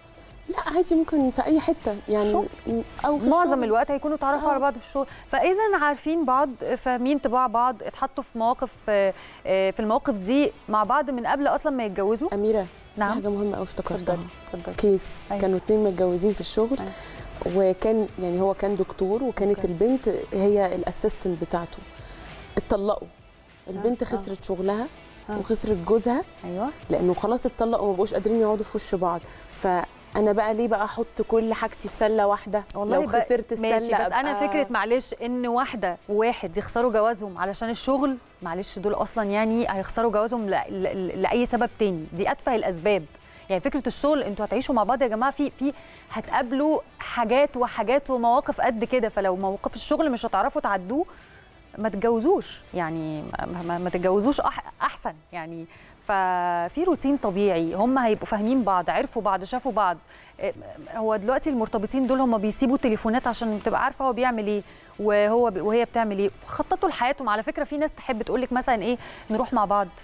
لا عادي ممكن في اي حته يعني الشغل. او في معظم الشغل. الوقت هيكونوا اتعرفوا آه. على بعض في الشغل فاذا عارفين بعض فاهمين طباع بعض اتحطوا في مواقف آه، آه، في المواقف دي مع بعض من قبل اصلا ما يتجوزوا اميره نعم نعم حاجه مهمه قوي افتكرتها اتفضلي اتفضلي كيس أيوة. كانوا اتنين متجوزين في الشغل وكان يعني هو كان دكتور وكانت أوكي. البنت هي الاسيستنت بتاعته اتطلقوا البنت آه. خسرت شغلها آه. وخسرت جوزها ايوه لانه خلاص اتطلقوا وما بقوش قادرين يقعدوا في وش بعض فانا بقى ليه بقى احط كل حاجتي في سله واحده والله لو بقى- خسرت السله ماشي بس انا أبقى- فكره معلش ان واحده وواحد يخسروا جوازهم علشان الشغل معلش دول اصلا يعني هيخسروا جوازهم ل... ل... لاي سبب تاني دي اتفه الاسباب يعني فكره الشغل انتوا هتعيشوا مع بعض يا جماعه في في هتقابلوا حاجات وحاجات ومواقف قد كده فلو موقف الشغل مش هتعرفوا تعدوه ما تتجوزوش يعني ما, ما, ما تتجوزوش أح احسن يعني ففي روتين طبيعي هم هيبقوا فاهمين بعض عرفوا بعض شافوا بعض إيه، هو دلوقتي المرتبطين دول هم بيسيبوا تليفونات عشان تبقى عارفه هو بيعمل ايه وهو ب... وهي بتعمل ايه خططوا لحياتهم على فكره في ناس تحب تقول لك مثلا ايه نروح مع بعض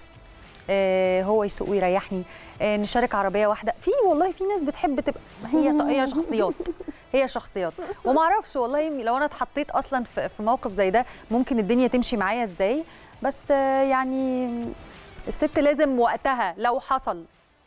آه هو يسوق ويريحني آه نشارك عربيه واحده في والله في ناس بتحب تبقى هي هي شخصيات هي شخصيات وما اعرفش والله لو انا اتحطيت اصلا في في موقف زي ده ممكن الدنيا تمشي معايا ازاي بس آه يعني الست لازم وقتها لو حصل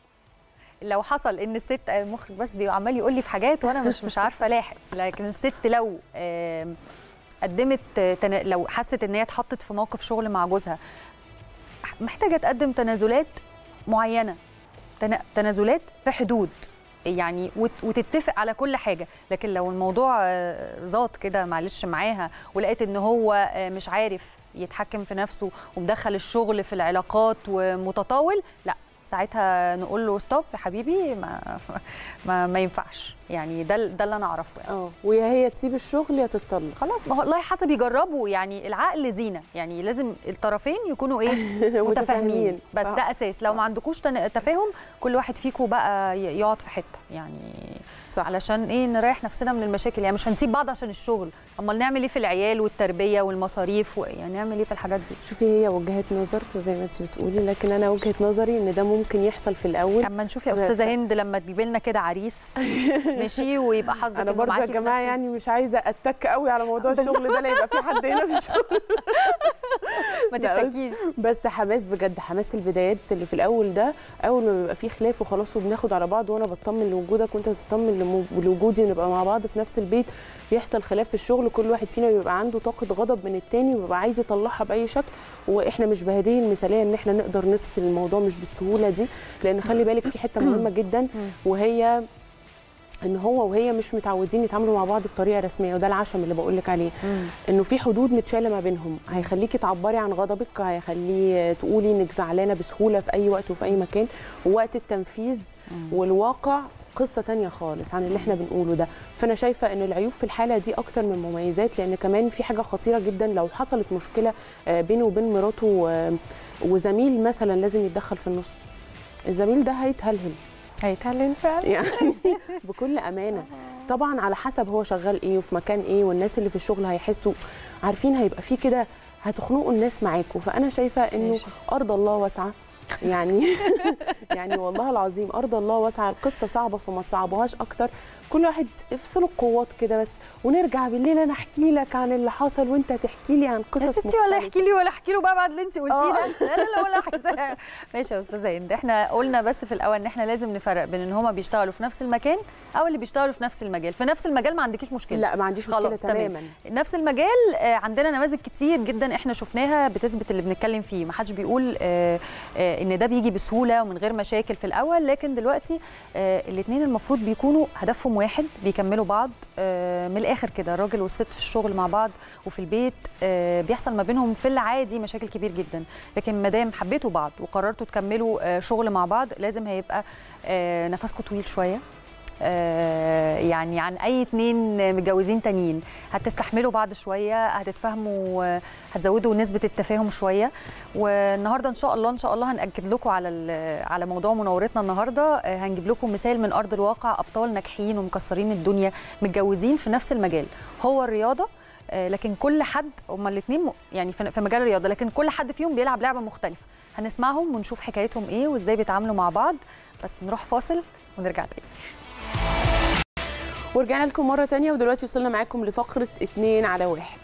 لو حصل ان الست المخرج بس بيبقى عمال يقول لي في حاجات وانا مش مش عارفه الاحق لكن الست لو آم، قدمت تنا- لو حست ان هي اتحطت في موقف شغل مع جوزها محتاجه تقدم تنازلات معينه تنا- تنازلات في حدود يعني وت- وتتفق على كل حاجه لكن لو الموضوع آه، ظاط كده معلش معاها ولقيت ان هو آه، مش عارف يتحكم في نفسه ومدخل الشغل في العلاقات ومتطاول لا ساعتها نقول له ستوب يا حبيبي ما ما, ما ينفعش يعني ده ده اللي انا اعرفه يعني. اه ويا هي تسيب الشغل يا تتطلق خلاص ما هو والله حسب يجربوا يعني العقل زينه يعني لازم الطرفين يكونوا ايه متفاهمين بس صح. ده اساس لو صح. ما عندكوش تن- تفاهم كل واحد فيكم بقى ي- يقعد في حته يعني صح. علشان ايه نريح نفسنا من المشاكل يعني مش هنسيب بعض عشان الشغل امال نعمل ايه في العيال والتربيه والمصاريف و... يعني نعمل ايه في الحاجات دي شوفي هي وجهه نظر زي ما انت بتقولي لكن انا وجهه نظري ان ده ممكن يحصل في الاول اما نشوف يا بس- استاذه هند لما تجيب لنا كده عريس ماشي ويبقى حظك انا إنه برضه يا معاكي في جماعه نفس- يعني مش عايزه اتك قوي على موضوع الشغل ده لا يبقى في حد هنا في الشغل ما لا، بس- تتكيش بس حماس بجد حماس البدايات اللي في الاول ده اول ما بيبقى فيه خلاف وخلاص وبناخد على بعض وانا بطمن لوجودك وانت تطمن لمو- لوجودي ونبقى مع بعض في نفس البيت بيحصل خلاف في الشغل كل واحد فينا بيبقى عنده طاقه غضب من التاني وبيبقى عايز يطلعها باي شكل واحنا مش بهديه المثاليه ان احنا نقدر نفصل الموضوع مش بالسهوله دي لان خلي بالك في حته مهمه جدا وهي ان هو وهي مش متعودين يتعاملوا مع بعض بطريقه رسميه وده العشم اللي بقول لك عليه انه في حدود متشاله ما بينهم هيخليكي تعبري عن غضبك هيخليه تقولي انك زعلانه بسهوله في اي وقت وفي اي مكان ووقت التنفيذ والواقع قصه تانية خالص عن اللي احنا بنقوله ده فانا شايفه ان العيوب في الحاله دي اكتر من مميزات لان كمان في حاجه خطيره جدا لو حصلت مشكله آه، بينه وبين مراته آه، وزميل مثلا لازم يتدخل في النص الزميل ده هيتهلهل هيتهلل فعلا يعني بكل امانه طبعا على حسب هو شغال ايه وفي مكان ايه والناس اللي في الشغل هيحسوا عارفين هيبقى في كده هتخنقوا الناس معاكم فانا شايفه انه ماشي. ارض الله واسعه يعني يعني والله العظيم ارض الله واسعه القصه صعبه فما تصعبوهاش اكتر كل واحد افصلوا القوات كده بس ونرجع بالليل انا احكي لك عن اللي حصل وانت تحكي لي عن قصص يا ستي ولا مختلفة. احكي لي ولا احكي له بقى بعد اللي انت قلتيه آه. ده لا لا لا ولا حاجه ماشي يا استاذه هند احنا قلنا بس في الاول ان احنا لازم نفرق بين ان هما بيشتغلوا في نفس المكان او اللي بيشتغلوا في نفس المجال في نفس المجال ما عندكيش مشكله لا ما عنديش مشكله خلاص، تمام. تماما نفس المجال آه، عندنا نماذج كتير جدا احنا شفناها بتثبت اللي بنتكلم فيه ما حدش بيقول آه، آه، ان ده بيجي بسهوله ومن غير مشاكل في الاول لكن دلوقتي الاثنين المفروض بيكونوا هدفهم واحد بيكملوا بعض آه، من الاخر كده الراجل والست في الشغل مع بعض وفي البيت آه، بيحصل ما بينهم في العادي مشاكل كبير جدا لكن ما دام حبيتوا بعض وقررتوا تكملوا آه، شغل مع بعض لازم هيبقى آه، نفسكم طويل شويه آه، يعني عن اي اتنين متجوزين تانيين هتستحملوا بعض شويه هتتفاهموا آه، هتزودوا نسبه التفاهم شويه والنهارده ان شاء الله ان شاء الله هنأكد لكم على ال- على موضوع مناورتنا النهارده آه، هنجيب لكم مثال من ارض الواقع ابطال ناجحين ومكسرين الدنيا متجوزين في نفس المجال هو الرياضه آه، لكن كل حد هما الاثنين يعني في في مجال الرياضه لكن كل حد فيهم بيلعب لعبه مختلفه هنسمعهم ونشوف حكايتهم ايه وازاي بيتعاملوا مع بعض بس نروح فاصل ونرجع تاني ورجعنا لكم مره تانية ودلوقتي وصلنا معاكم لفقره اتنين على واحد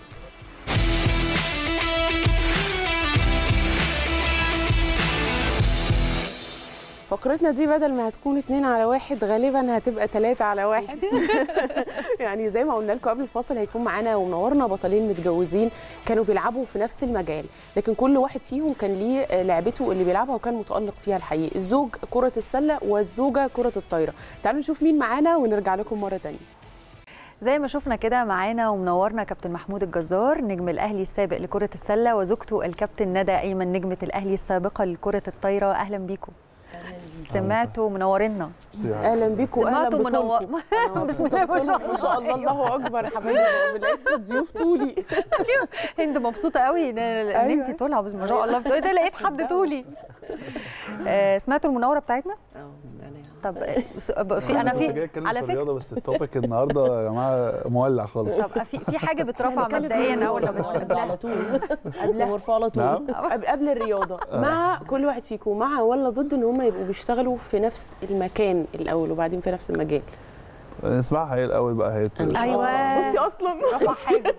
فقرتنا دي بدل ما هتكون اتنين على واحد غالبا هتبقى تلاتة على واحد يعني زي ما قلنا لكم قبل الفاصل هيكون معانا ومنورنا بطلين متجوزين كانوا بيلعبوا في نفس المجال لكن كل واحد فيهم كان ليه آه، لعبته اللي بيلعبها وكان متألق فيها الحقيقي الزوج كرة السلة والزوجة كرة الطايرة تعالوا نشوف مين معانا ونرجع لكم مرة تانية زي ما شفنا كده معانا ومنورنا كابتن محمود الجزار نجم الاهلي السابق لكره السله وزوجته الكابتن ندى ايمن نجمه الاهلي السابقه لكره الطايره اهلا بيكم سمعتوا منورنا اهلا بيكم واهلا سمعتوا منور بكم بسم الله ما شاء الله ما شاء الله الله اكبر يا حبايبي بنلاقيكم ضيوف طولي هند مبسوطه قوي ان ان أيوة. انت طولها بس ما شاء الله بتقولي ده لقيت حد طولي آه، سمعتوا المناوره بتاعتنا اه سمعناها طب آه، س- ب- في انا كنت جاي في اتكلم على في فكره الرياضه بس التوبيك النهارده يا جماعه مولع خالص طب في في حاجه بترفع هنتكلم في مبدئيا اول ما الرياضة. بس على طول قبلها. مرفوع على طول نعم قبل قبل الرياضه مع كل واحد فيكم مع ولا ضد ان هم يبقوا بيشتغلوا في نفس المكان الاول وبعدين في نفس المجال نسمعها هي الاول بقى هي ايوه بصي اصلا رفع حاجز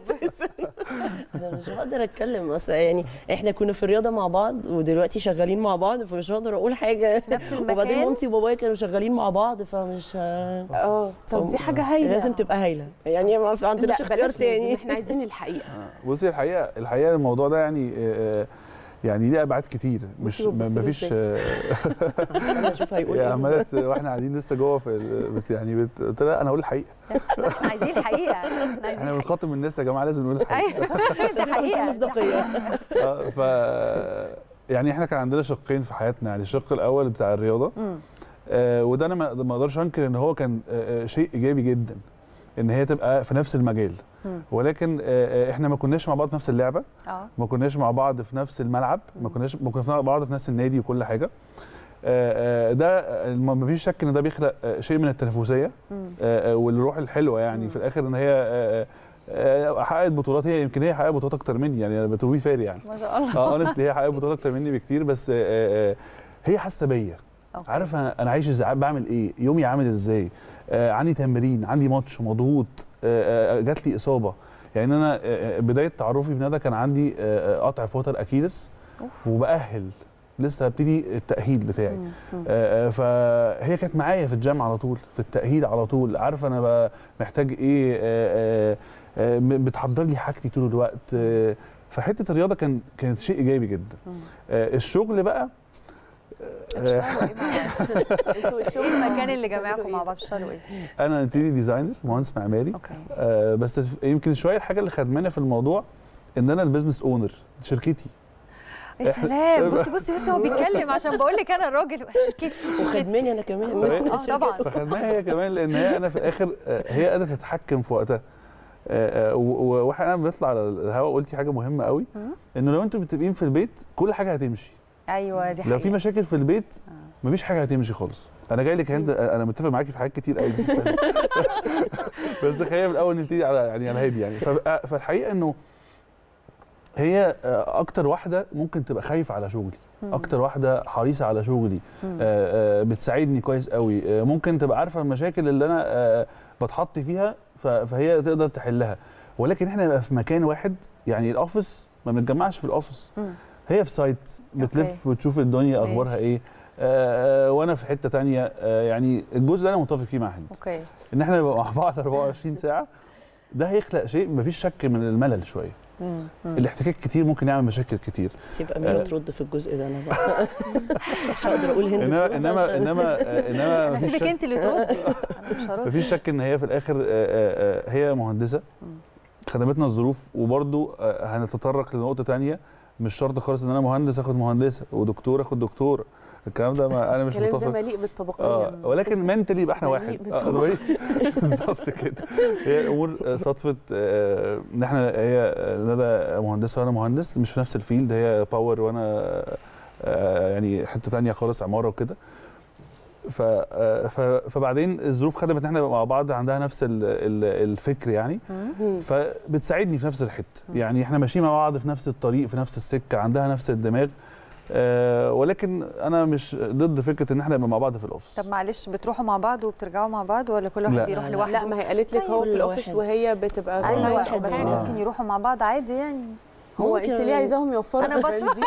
انا مش هقدر اتكلم اصل يعني احنا كنا في الرياضه مع بعض ودلوقتي شغالين مع بعض فمش هقدر اقول حاجه نفس المكان؟ وبعدين مامتي وبابايا كانوا شغالين مع بعض فمش ه... اه طب دي حاجه هايله لازم تبقى هايله يعني ما في عندناش لا اختيار بلاش لازم، تاني احنا عايزين الحقيقه بصي الحقيقه الحقيقه الموضوع ده يعني آه، آه، يعني ليه ابعاد كتير مش بصي ما بصي فيش إزاي. استنى اشوف هيقول يعني ايه عماله واحنا قاعدين لسه جوه في ال- بت يعني بت- قلت لها انا اقول الحقيقه احنا عايزين الحقيقه احنا عايزين احنا بنخاطب الناس يا جماعه لازم نقول الحقيقه ايوه دي لازم يكون في حقيقه مصداقيه آه، ف يعني احنا كان عندنا شقين في حياتنا يعني الشق الاول بتاع الرياضه مم. آه، وده انا ما ما اقدرش انكر ان هو كان آه، آه، شيء ايجابي جدا ان هي تبقى في نفس المجال مم. ولكن آه، آه، احنا ما كناش مع بعض في نفس اللعبه اه ما كناش مع بعض في نفس الملعب ما كناش ما كنا مع بعض في نفس النادي وكل حاجه آه، آه، ده آه، ما فيش شك ان ده بيخلق آه، شيء من التنافسيه مم. آه، آه، والروح الحلوه يعني في الاخر ان هي آه، آه، حققت بطولات هي يمكن هي حققت بطولات اكتر مني يعني انا بتوبي فاري يعني ما شاء الله اه اونستلي هي حققت بطولات اكتر مني بكتير بس آه، آه، هي حاسه بيا أوكي. عارف انا انا عايش ازاي بعمل ايه يومي عامل ازاي آه عندي تمرين عندي ماتش مضغوط آه آه جات لي اصابه يعني انا آه آه، بدايه تعرفي بندى كان عندي آه آه، قطع في وتر اكيلس وباهل لسه هبتدي التاهيل بتاعي مم. مم. آه، آه، فهي كانت معايا في الجيم على طول في التاهيل على طول عارفه انا بقى محتاج ايه آه، آه، آه، م- بتحضر لي حاجتي طول الوقت آه، فحته الرياضه كان كانت شيء ايجابي جدا مم. آه، الشغل بقى آه، انتوا الشغل ايه المكان اللي بتعملوا جمعكم إيه؟ مع بعض بتشتغلوا ايه؟ انا انتيري ديزاينر مهندس معماري اوكي آه، بس يمكن شويه الحاجه اللي خدمانه في الموضوع ان انا البيزنس اونر شركتي يا إحنا- سلام بصي بصي بصي هو بيتكلم عشان بقول لك انا الراجل شركتي شركتي وخدماني انا كمان تمام. اه طبعا فخدناها هي كمان لان هي انا في الاخر آه، هي قادره تتحكم في وقتها آه، آه، و- و- واحنا بنطلع على الهواء قلتي حاجه مهمه قوي مم. انه لو انتوا متفقين في البيت كل حاجه هتمشي ايوه دي لو في حقيقة. مشاكل في البيت آه. مفيش حاجه هتمشي خالص انا جاي لك هند انا متفق معاكي في حاجات كتير قوي تستاهل. بس خلينا من الاول نبتدي على يعني على هادي يعني ف- فالحقيقه انه هي آه، اكتر واحده ممكن تبقى خايفه على شغلي مم. اكتر واحده حريصه على شغلي مم. آه، آه، بتساعدني كويس قوي آه، ممكن تبقى عارفه المشاكل اللي انا آه، بتحط فيها ف- فهي تقدر تحلها ولكن احنا نبقى في مكان واحد يعني الاوفيس ما بنتجمعش في الاوفيس مم. هي في سايت بتلف أوكي. وتشوف الدنيا ماشي. اخبارها ايه آه، آه، وانا في حته تانية آه، يعني الجزء ده انا متفق فيه مع هند اوكي ان احنا نبقى مع بعض 24 ساعه ده هيخلق شيء مفيش شك من الملل شويه مم. مم. الاحتكاك كتير ممكن يعمل مشاكل كتير بس يبقى اميره آه. ترد في الجزء ده انا بقى مش هقدر اقول هند انما ترد انما عشان- انما آه، انما انا مفيش هسيبك شك انت اللي تردي انا مش هرد مفيش شك ان هي في الاخر آه، آه، آه، هي مهندسه مم. خدمتنا الظروف وبرضو آه، هنتطرق لنقطه تانية مش شرط خالص ان انا مهندس اخد مهندسه ودكتور اخد دكتور الكلام ده ما انا مش الكلام ده متفق مليء بالطبقيه اه ولكن منتلي يبقى احنا مليء واحد بالطبع. آه، مليء- بالظبط كده هي الامور آه، صدفه آه، ان احنا هي آه، ندى مهندسه وانا مهندس مش في نفس الفيلد هي باور وانا آه، يعني حته تانية خالص عماره وكده ف آه، ف- فبعدين الظروف خدمت ان احنا نبقى مع بعض عندها نفس ال- ال- الفكر يعني مم. مم. فبتساعدني في نفس الحته مم. يعني احنا ماشيين مع بعض في نفس الطريق في نفس السكه عندها نفس الدماغ آه، ولكن انا مش ضد فكره ان احنا نبقى مع بعض في الاوفيس طب معلش بتروحوا مع بعض وبترجعوا مع بعض ولا كل واحد لا. بيروح لا، لا. لوحده؟ لا ما هي قالت لك هو في كل الاوفيس واحد. وهي بتبقى في ايوه كل سايت واحد بس اوكي آه. ممكن يروحوا مع بعض عادي يعني هو ممكن- انت ليه عايزاهم يوفروا أنا في بط- البنزين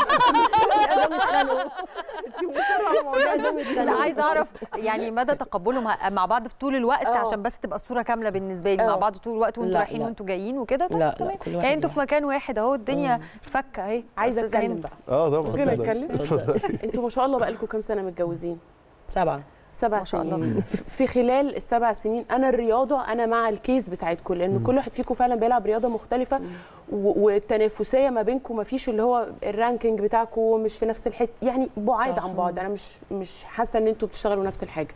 انت مصره على موضوع لا عايزه اعرف يعني مدى تقبلهم مع- مع بعض في طول الوقت اه. عشان بس تبقى الصوره كامله بالنسبه لي مع اه. بعض طول الوقت وانتوا لا، رايحين لا. وانتوا جايين وكده طيب لا، لا، تمام. كل واحد يعني انتوا في لوحده. مكان واحد اهو الدنيا اه. فكه اهي عايزه أستاذة اتكلم هند. بقى اه طبعا ممكن اتفضل. اتكلم اتفضل. انتوا ما شاء الله بقالكم كام سنه متجوزين سبعه سبع ما شاء الله. سنين في خلال السبع سنين انا الرياضه انا مع الكيس بتاعتكم لان مم. كل واحد فيكم فعلا بيلعب رياضه مختلفه و- والتنافسيه ما بينكم ما فيش اللي هو الرانكينج بتاعكم مش في نفس الحته يعني بعاد صح. عن بعض انا مش مش حاسه ان انتوا بتشتغلوا نفس الحاجه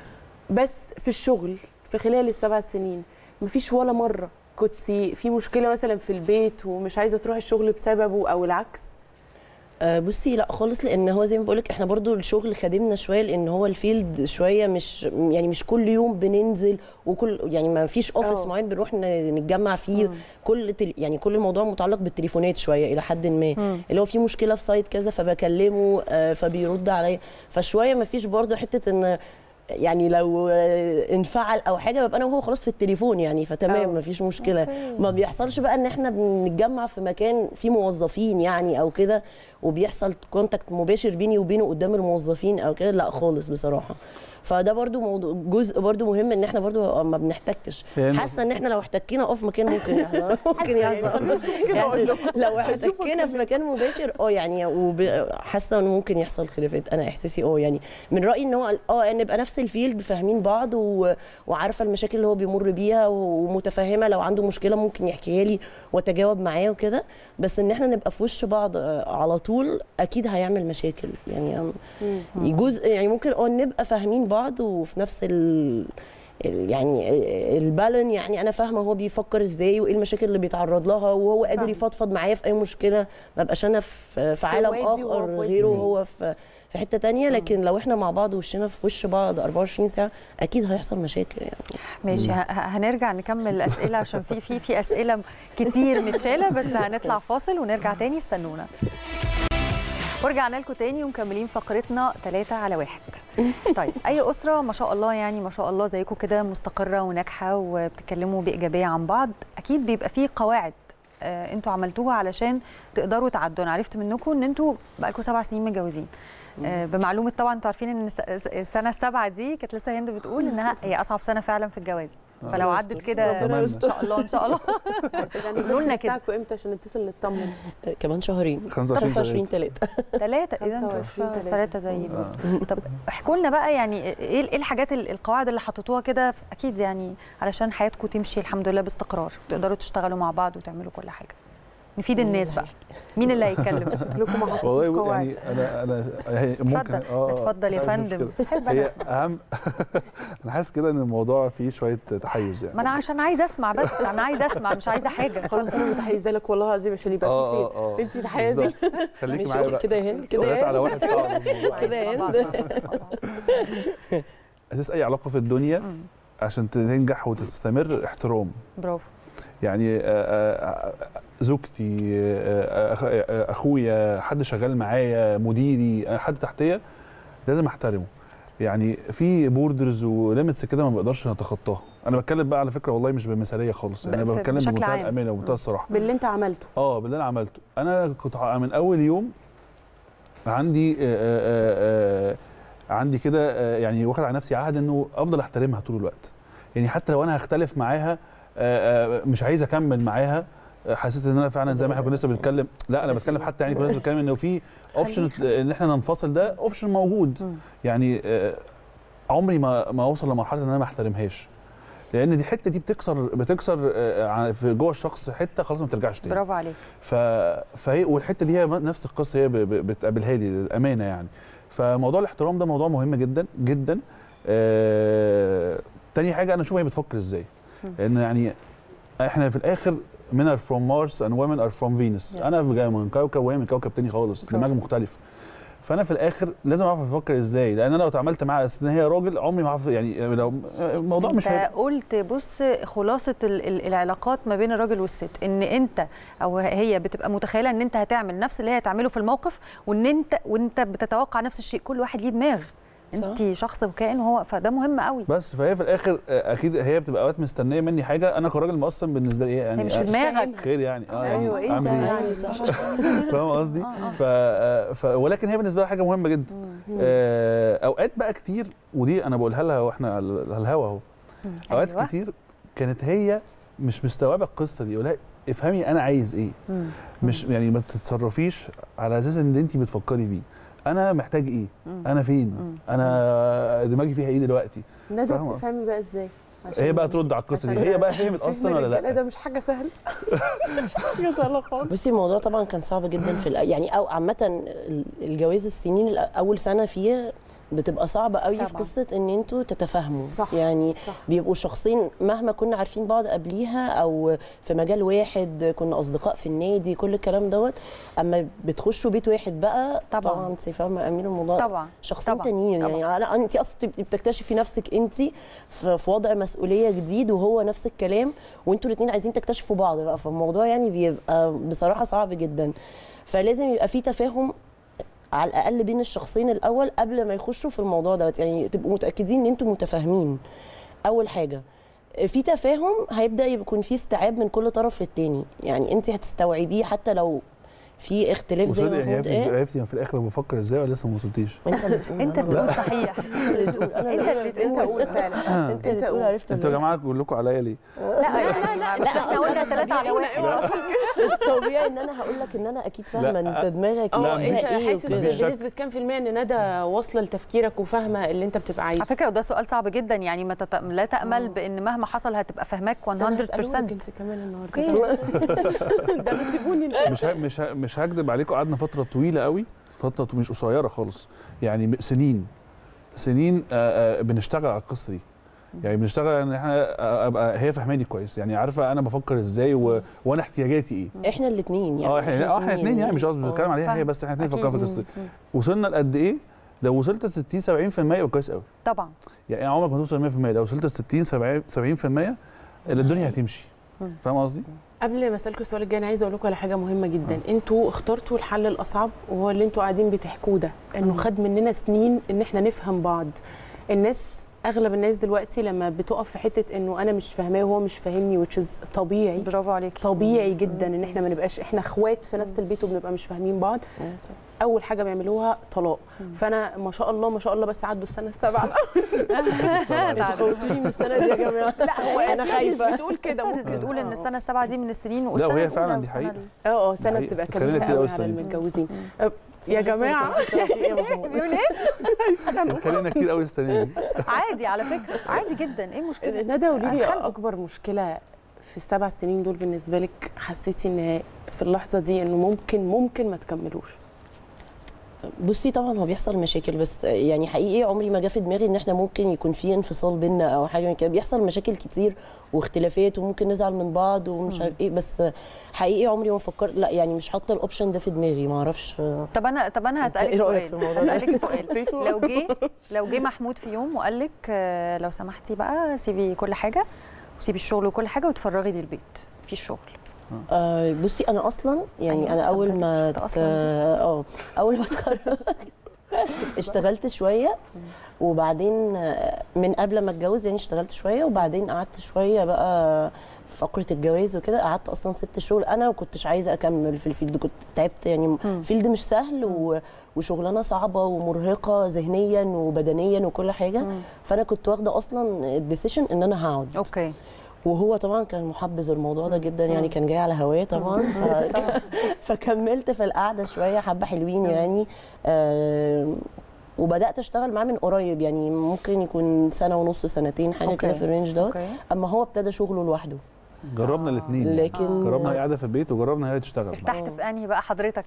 بس في الشغل في خلال السبع سنين ما فيش ولا مره كنت في مشكله مثلا في البيت ومش عايزه تروحي الشغل بسببه او العكس آه، بصي لا خالص لان هو زي ما بقولك احنا برضو الشغل خادمنا شويه لان هو الفيلد شويه مش يعني مش كل يوم بننزل وكل يعني ما فيش اوفيس اه. معين بنروح ن- نتجمع فيه مم. كل تل يعني كل الموضوع متعلق بالتليفونات شويه الى حد ما مم. اللي هو في مشكله في سايت كذا فبكلمه آه، فبيرد عليا فشويه ما فيش برضو حته ان يعني لو آه، انفعل او حاجه ببقى انا وهو خلاص في التليفون يعني فتمام اه. ما فيش مشكله أوكي. ما بيحصلش بقى ان احنا بنتجمع في مكان فيه موظفين يعني او كده وبيحصل كونتاكت مباشر بيني وبينه قدام الموظفين او كده لا خالص بصراحه فده برضو موضوع جزء برضو مهم ان احنا برضو ما بنحتكش هي حاسه ان احنا لو احتكينا اه في مكان ممكن يحصل ممكن يحصل يعني لو احتكينا في مكان مباشر اه يعني وب- حاسه انه ممكن يحصل خلافات انا احساسي اه يعني من رايي ان هو اه نبقى نفس الفيلد فاهمين بعض و... وعارفه المشاكل اللي هو بيمر بيها ومتفهمه لو عنده مشكله ممكن يحكيها لي واتجاوب معاه وكده بس ان احنا نبقى في وش بعض آه، على طول اكيد هيعمل مشاكل يعني جزء يعني ممكن اه نبقى فاهمين بعض وفي نفس ال ال- يعني البالون يعني انا فاهمه هو بيفكر ازاي وايه المشاكل اللي بيتعرض لها وهو قادر فاهمة. يفضفض معايا في اي مشكله ما بقاش انا في في عالم وادي وهو اخر في وادي غيره تاني. وهو في في حته تانية لكن لو احنا مع بعض وشنا في وش بعض 24 ساعه اكيد هيحصل مشاكل يعني ماشي ه- ه- هنرجع نكمل الاسئله عشان في في في اسئله كتير متشاله بس هنطلع فاصل ونرجع تاني استنونا ورجعنا لكم تاني ومكملين فقرتنا ثلاثة على واحد طيب أي أسرة ما شاء الله يعني ما شاء الله زيكم كده مستقرة وناجحة وبتتكلموا بإيجابية عن بعض أكيد بيبقى فيه قواعد آه انتوا عملتوها علشان تقدروا تعدوا انا عرفت منكم ان انتوا بقالكم سبع سنين متجوزين آه بمعلومه طبعا انتوا عارفين ان الس- السنه السابعه دي كانت لسه هند بتقول انها هي اصعب سنه فعلا في الجواز فلو ربنا عدت يستر. كده ربنا ان يستر. شاء الله ان شاء الله قولوا لنا كده بتاعكم امتى عشان نتصل نطمن آه، كمان شهرين 25 25 3 ثلاثة إذا 25 تلاتة. ثلاثة زي آه. برضه. طب احكوا لنا بقى يعني ايه ايه الحاجات ال- القواعد اللي حطيتوها كده اكيد يعني علشان حياتكم تمشي الحمد لله باستقرار تقدروا تشتغلوا مع بعض وتعملوا كل حاجة نفيد الناس بقى مين اللي هيتكلم شكلكم ما حطيتوش والله قواعد يعني انا انا هي ممكن اتفضل اه اتفضل يا لا، مش فندم مشكلة. بحب انا هي اسمع اهم انا حاسس كده ان الموضوع فيه شويه تحيز يعني ما انا عشان عايزه اسمع بس انا عايزه اسمع مش عايزه حاجه خلاص انا متحيزه لك والله العظيم عشان يبقى اه في اه اه انت تحيزي بالظبط. خليكي ماشي، معايا بقى كده يا هند، كده يا ثلاثة على هند. واحد صعب الموضوع. كده يا طبعاً، هند. طبعاً. اساس اي علاقه في الدنيا مم. عشان تنجح وتستمر احترام برافو يعني آه، آه، زوجتي آه، أخ- آه، اخويا حد شغال معايا مديري آه، حد تحتيه لازم احترمه يعني في بوردرز وليميتس كده ما بقدرش نتخطاها انا بتكلم بقى على فكره والله مش بمثاليه خالص يعني انا ب- بتكلم بشكل بمنتهى عام. الامانه ومنتهى الصراحه باللي انت عملته اه باللي انا عملته انا كنت ع- من اول يوم عندي آه، آه، آه، عندي كده آه، يعني واخد على نفسي عهد انه افضل احترمها طول الوقت يعني حتى لو انا هختلف معاها آه، آه، مش عايز اكمل معاها آه، حسيت ان انا فعلا زي ما احنا كنا لسه بنتكلم لا انا بتكلم حتى يعني كنا لسه بنتكلم انه في اوبشن ان احنا ننفصل ده اوبشن موجود مم. يعني آه، عمري ما ما اوصل لمرحله ان انا ما احترمهاش لان دي الحته دي بتكسر بتكسر آه، ع- في جوه الشخص حته خلاص ما ترجعش تاني برافو عليك ف... فهي والحته دي هي نفس القصه هي ب... ب... بتقابلها لي للامانه يعني فموضوع الاحترام ده موضوع مهم جدا جدا آه... تاني حاجه انا اشوف هي بتفكر ازاي مم. لان يعني احنا في الاخر men are from Mars and women are from Venus Yes. انا جاي من كوكب وهي من كوكب تاني خالص برافو. دماغ مختلف فانا في الاخر لازم اعرف افكر ازاي لان انا لو اتعاملت معاها اساس ان هي راجل عمري ما اعرف يعني لو الموضوع مش انت هيبقى قلت بص خلاصه ال- ال- العلاقات ما بين الراجل والست ان انت او هي بتبقى متخيله ان انت هتعمل نفس اللي هي هتعمله في الموقف وان انت وانت بتتوقع نفس الشيء كل واحد ليه دماغ صح. انت شخص وكائن وهو فده مهم قوي بس فهي في الاخر آه، اكيد هي بتبقى اوقات مستنيه مني حاجه انا كراجل مقسم بالنسبه لي ايه يعني هي مش في آه، دماغك خير يعني اه يعني ايوه انت اعمل ايه يعني صح. فاهم قصدي آه، آه. ف... آه، ف ولكن هي بالنسبه لها حاجه مهمه جدا آه، اوقات بقى كتير ودي انا بقولها لها واحنا على الهوا اهو اوقات أيوة. كتير كانت هي مش مستوعبه القصه دي ولا افهمي انا عايز ايه مم. مش يعني ما تتصرفيش على اساس ان انت بتفكري بيه انا محتاج ايه مم. انا فين مم. انا دماغي فيها ايه دلوقتي ندى فاهمة. بتفهمي بقى ازاي عشان هي بقى ترد على القصه دي عشان هي بقى فهمت فهم اصلا ولا الرجالة لا ده مش حاجه سهله مش حاجه سهله خالص بصي الموضوع طبعا كان صعب جدا في الأ- يعني او عامه الجواز السنين الأ- اول سنه فيه بتبقى صعبه قوي في طبعاً. قصه ان انتوا تتفاهموا صح، يعني صح. بيبقوا شخصين مهما كنا عارفين بعض قبليها او في مجال واحد كنا اصدقاء في النادي كل الكلام دوت اما بتخشوا بيت واحد بقى طبعاً. طبعا انت فاهمه امين الموضوع طبعا شخصين طبعاً، تانيين طبعاً. يعني انا انت اصلا بتبقي بتكتشفي نفسك انت في في وضع مسؤوليه جديد وهو نفس الكلام وانتوا الاثنين عايزين تكتشفوا بعض بقى فالموضوع يعني بيبقى بصراحه صعب جدا فلازم يبقى في تفاهم على الاقل بين الشخصين الاول قبل ما يخشوا في الموضوع دوت يعني تبقوا متاكدين ان انتوا متفاهمين اول حاجه في تفاهم هيبدا يكون في استيعاب من كل طرف للتاني يعني انت هتستوعبيه حتى لو في اختلاف زي وصلت ما يعني محمود عرفتي قال عرفتي في الاخر بفكر ازاي ولا لسه ما وصلتيش انت اللي تقول انت أنا اللي تقول صحيح انت اللي تقول انا انت اللي تقول. انت قول فعلا انت اللي انت تقول قول. عرفت انتوا يا ولا جماعه بقول لكم عليا ليه لا لا لا بس احنا قلنا ثلاثة على واحد إيه؟ طبيعي ان انا هقول لك ان انا اكيد فاهمه لا، انت دماغك اه لا، انت مفيش- حاسس وكده. مفيش شك. بنسبه كام في الميه ان ندى واصله لتفكيرك وفاهمه اللي انت بتبقى عايزه على فكره وده سؤال صعب جدا يعني ما تت... لا تامل بان مهما حصل هتبقى فاهماك 100% ده أنا هسألهولك انت كمان النهارده اوكي ده ما سيبوني مش ه... مش ه... مش هكدب عليكم قعدنا فتره طويله قوي فتره مش قصيره خالص يعني م- سنين سنين آه، آه، بنشتغل على القصه دي يعني بنشتغل ان احنا آه، ابقى هي فاهماني كويس يعني عارفه انا بفكر ازاي و... وانا احتياجاتي ايه احنا الاثنين يعني اه احنا اه احنا اثنين يعني مش قصدي بنتكلم عليها هي فاهم. بس احنا اثنين أكيد. فكرنا في القصه مم. وصلنا لقد ايه لو وصلت ل 60 70% يبقى كويس قوي طبعا يعني عمرك ما توصل 100% لو وصلت ل 60 70 70% الدنيا هتمشي مم. فاهم قصدي؟ قبل ما اسالكم السؤال الجاي انا عايزه اقول لكم على حاجه مهمه جدا انتوا اخترتوا الحل الاصعب وهو اللي انتوا قاعدين بتحكوه ده انه مم. خد مننا سنين ان احنا نفهم بعض الناس اغلب الناس دلوقتي لما بتقف في حته انه انا مش فاهماه وهو مش فاهمني which is طبيعي برافو عليك طبيعي جدا ان احنا ما نبقاش احنا اخوات في نفس البيت وبنبقى مش فاهمين بعض اول حاجه بيعملوها طلاق فانا ما شاء الله ما شاء الله بس عدوا السنه السابعه انتوا خوفتوني من السنه دي يا جماعه لا هو انا خايفه بتقول كده السادس بتقول ان السنه السابعه دي من السنين لا، والسنة وهي الأولى فعلا دي والسنة حقيقة. ال- اه اه سنه حقيقة. بتبقى خلينا كبيسه كتير قوي أوي على استنى. المتجوزين أه، يا جماعه بيقول ايه؟ خلينا كتير قوي السنه دي عادي على فكره عادي جدا ايه المشكله؟ ندى قولي لي هنخلي. اكبر مشكله في السبع سنين دول بالنسبه لك حسيتي ان في اللحظه دي انه ممكن ممكن ما تكملوش بصي طبعا هو بيحصل مشاكل بس يعني حقيقي عمري ما جه في دماغي ان احنا ممكن يكون في انفصال بينا او حاجه من كده بيحصل مشاكل كتير واختلافات وممكن نزعل من بعض ومش عارف ايه بس حقيقي عمري ما فكرت لا يعني مش حاطه الاوبشن ده في دماغي ما اعرفش طب انا طب انا أنت هسالك إيه رأيك سؤال في الموضوع ده؟ هسالك سؤال لو جه لو جه محمود في يوم وقال لك آه، لو سمحتي بقى سيبي كل حاجه وسيبي الشغل وكل حاجه وتفرغي للبيت في الشغل آه بصي انا اصلا يعني أيوة، انا اول اتفضلي. ما شفت ت- أصلاً دي؟ اه اول ما اتخرج اشتغلت شويه وبعدين آه، من قبل ما اتجوز يعني اشتغلت شويه وبعدين قعدت شويه بقى في فقره الجواز وكده قعدت اصلا سبت الشغل انا ما كنتش عايزه اكمل في الفيلد كنت تعبت يعني فيلد مش سهل و... وشغلانه صعبه ومرهقه ذهنيا وبدنيا وكل حاجه فانا كنت واخده اصلا الديسيشن ان انا هقعد اوكي وهو طبعا كان محبذ الموضوع ده جدا يعني كان جاي على هواه طبعا ف... فكملت في القعده شويه حبه حلوين يعني آه وبدات اشتغل معاه من قريب يعني ممكن يكون سنه ونص سنتين حاجه كده أوكي. في الرينج دوت اوكي اما هو ابتدى شغله لوحده جربنا الاثنين لكن جربنا هي قاعده في البيت وجربنا هي تشتغل ارتحت في انهي بقى حضرتك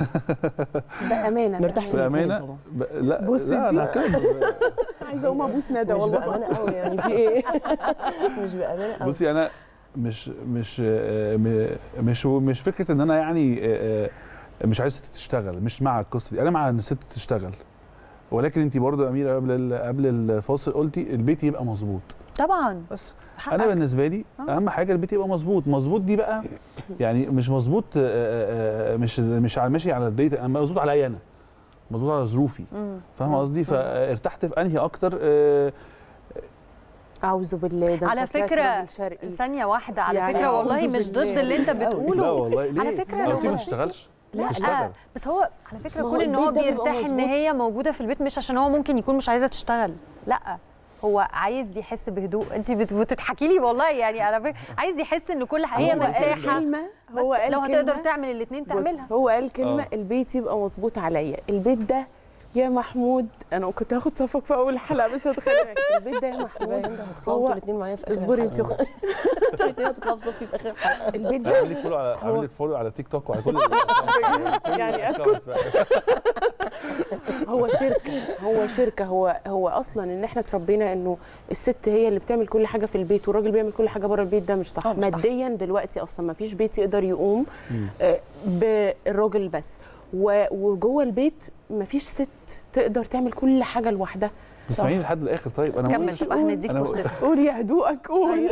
بامانه مرتاح في بأمانة. الاتنين بامانه طبعا ب... لا بصي لا انا دي- كده عايزه اقوم ابوس ندى مش والله بامانه قوي يعني في ايه مش بامانه قوي بصي انا مش مش آه، م- مش مش فكره ان انا يعني آه، آه، مش عايز الست تشتغل مش مع القصه دي انا مع ان الست تشتغل ولكن انت برضو يا اميره قبل ال- قبل الفاصل قلتي البيت يبقى مظبوط طبعا بس حقك. انا بالنسبه لي آه. اهم حاجه البيت يبقى مظبوط مظبوط دي بقى يعني مش مظبوط آه، آه، آه، مش مش على- ماشي على الديت انا مظبوط عليا انا مظبوط على ظروفي مم. فاهم قصدي فارتحت في انهي اكتر آه، اعوذ بالله ده على أنت طلعت فكرة راجل شرقي ثانيه واحده على يعني فكره والله أعوذ مش بالله. ضد اللي انت أوي. بتقوله لا والله ليه على فكرة لو لو قلتي ما بصيت- تشتغلش لا تشتغل. بس هو على فكره ما هو كون ان هو البيت ده بيبقى بيرتاح ان مظبوط. هي موجوده في البيت مش عشان هو ممكن يكون مش عايزه تشتغل لا هو عايز يحس بهدوء انت بت- بتضحكي لي والله يعني على فكره عايز يحس ان كل حاجه هي هو قال مرتاحه كلمه بس هو قال لو كلمة هتقدر تعمل الاثنين بص، تعملها هو قال كلمه آه. البيت يبقى مظبوط عليا البيت ده يا محمود انا كنت هاخد صفك في اول حلقه بس هتخلي البيت ده يا شفتي بقى محمود هند هتطلعوا هو- انتوا الاثنين معايا في اخر اصبري انت الحلقة. انتوا الاثنين هتطلعوا في صفي في اخر الحلقه البيت ده اعمل لك فولو على اعمل لك فولو على تيك توك وعلى كل ال- يعني كل أسكت؟ الaccounts بقى. هو شركه هو شركه هو هو اصلا ان احنا اتربينا انه الست هي اللي بتعمل كل حاجه في البيت والراجل بيعمل كل حاجه بره البيت ده مش صح آه، مش صح. ماديا دلوقتي اصلا ما فيش بيت يقدر يقوم مم. آه، بالراجل بس و- وجوه البيت ما فيش ست تقدر تعمل كل حاجه لوحدها تسمعيني لحد الاخر طيب انا كمل بقول- تبقى هنديك أنا فرصتك قول يا هدوءك قول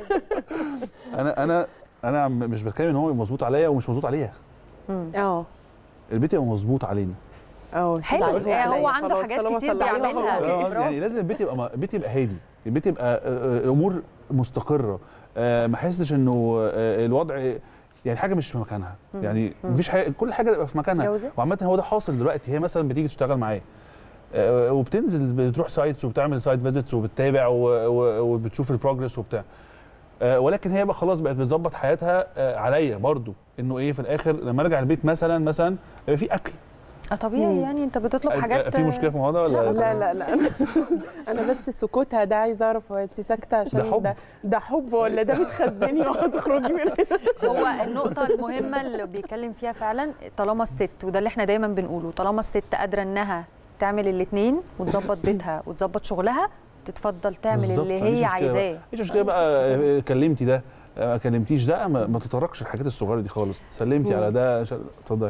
انا انا انا م- مش بتكلم ان هو مظبوط عليا ومش مظبوط عليها اه البيت يبقى مظبوط علينا اه حلو تزعلي آه، هو عليا. عنده خلاص، حاجات طالما كتير صلحتيها بيعملها. خلاص. فاهم قصدي؟ برافو. يعني لازم البيت يبقى م- البيت يبقى هادي البيت يبقى آه، آه، الامور مستقره آه، ما احسش انه آه، الوضع يعني حاجه مش في مكانها يعني مفيش حاجه كل حاجه تبقى في مكانها جوزة؟ وعامه هو ده حاصل دلوقتي هي مثلا بتيجي تشتغل معاه آه، وبتنزل بتروح سايتس وبتعمل سايت فيزيتس وبتتابع و- و- وبتشوف البروجرس وبتاع آه، ولكن هي بقى خلاص بقت بتظبط حياتها آه، عليا برضو انه ايه في الاخر لما ارجع البيت مثلا مثلا يبقى في اكل اه طبيعي يعني انت بتطلب آه، حاجات في مشكله في الموضوع ولا لا لا لا انا انا بس سكوتها ده عايزه اعرف هو انت ساكته عشان ده حب. ده, ده حب ولا ده بتخزني وهتخرجي من هو النقطة المهمة اللي بيتكلم فيها فعلا طالما الست وده اللي احنا دايما بنقوله طالما الست قادرة انها تعمل الاثنين وتظبط بيتها وتظبط شغلها تتفضل تعمل بالظبط، اللي مفيش هي مشكلة عايزاه مفيش مشكله بقى آه، كلمتي ده آه، ما كلمتيش ده ما, ما تتطرقش الحاجات الصغيره دي خالص سلمتي مم. على ده ش- اتفضلي يا حاج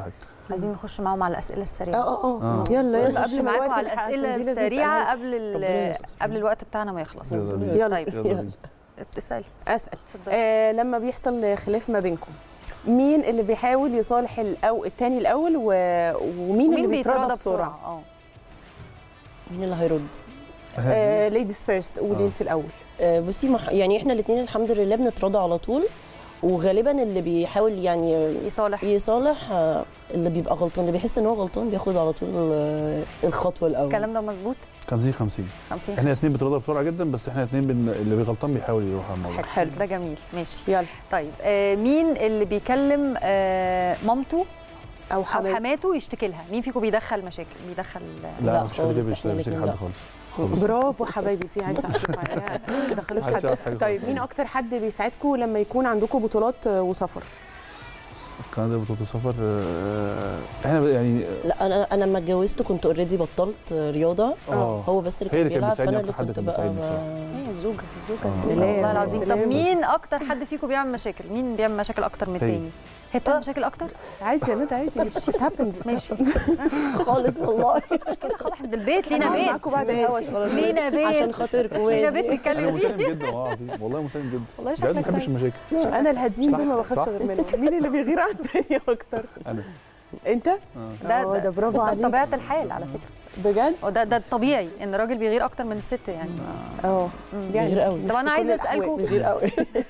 عايزين نخش معاهم على الاسئله السريعه اه اه آه. اه يلا يلا نخش قبل ما معاكم الوقت على يلحق، عشان الاسئله دي لازم السريعه أسألها. قبل ال- ربنا يستر. قبل الوقت بتاعنا ما يخلص يلا بينا. يلا. طيب يلا بينا. اسال اسال اتفضل آه لما بيحصل خلاف ما بينكم مين اللي بيحاول يصالح الأو... التاني الاول و... ومين اللي بيتراضى بسرعه اه مين اللي هيرد آه ليديز فيرست قولي آه. انت الاول آه، بصي مح... يعني احنا الاثنين الحمد لله بنتراضى على طول وغالبا اللي بيحاول يعني يصالح يصالح آه، اللي بيبقى غلطان اللي بيحس ان هو غلطان بياخد على طول آه، الخطوه الاول الكلام ده مظبوط 50 50 50 احنا الاثنين بنتراضى بسرعه جدا بس احنا الاثنين بن... اللي غلطان بيحاول يروح على الموضوع حلو حلو. ده جميل ماشي يلا طيب آه مين اللي بيكلم آه مامته او او حماتي حماته يشتكي لها مين فيكم بيدخل مشاكل بيدخل لا لا مفيش حد خالص، كده إحنا بيشتكي الاتنين حد لا. خالص خالص. برافو حبايبي دي عايزه اعرف معايا ما دخلوش محدش حد يعرف حاجة طيب خالص. مين اكتر حد بيساعدكم لما يكون عندكم بطولات آه، وسفر كندا بطولة السفر آه، احنا ب- يعني لا انا انا لما اتجوزت كنت اوريدي بطلت آه، رياضه اه هو بس اللي هي كان اللي كانت بيلعب بتساعدني فانا أكتر اللي حد كنت كان بقى بيساعدني ب- هي الزوجه الزوجه آه. السلام والله سلام، العظيم طب سلام. مين اكتر حد فيكم بيعمل مشاكل مين بيعمل مشاكل اكتر من هي. التاني هي بتعمل مشاكل اكتر عادي يا ندى عادي مش هابنز ماشي خالص والله كده خلاص احنا البيت لينا هقعد بيت معاكم بعد الهوا ماشي، خلاص. لينا بيت عشان خاطركم لينا ماشي. بيت انا نتكلم فيه مسالم جدا والله العظيم والله مسالم جدا والله بجد ما شكلك بحبش طيب. المشاكل انا الهاديين صح، دول ما صح. بخافش غير منهم مين اللي بيغير على التاني اكتر انا انت آه. ده آه، ده برافو ده عليك. طبيعه الحال على فكره بجد وده ده الطبيعي ان الراجل بيغير اكتر من الست يعني اه مم. بيغير قوي طب انا في كل عايزه الأحوال. اسالكم بيغير قوي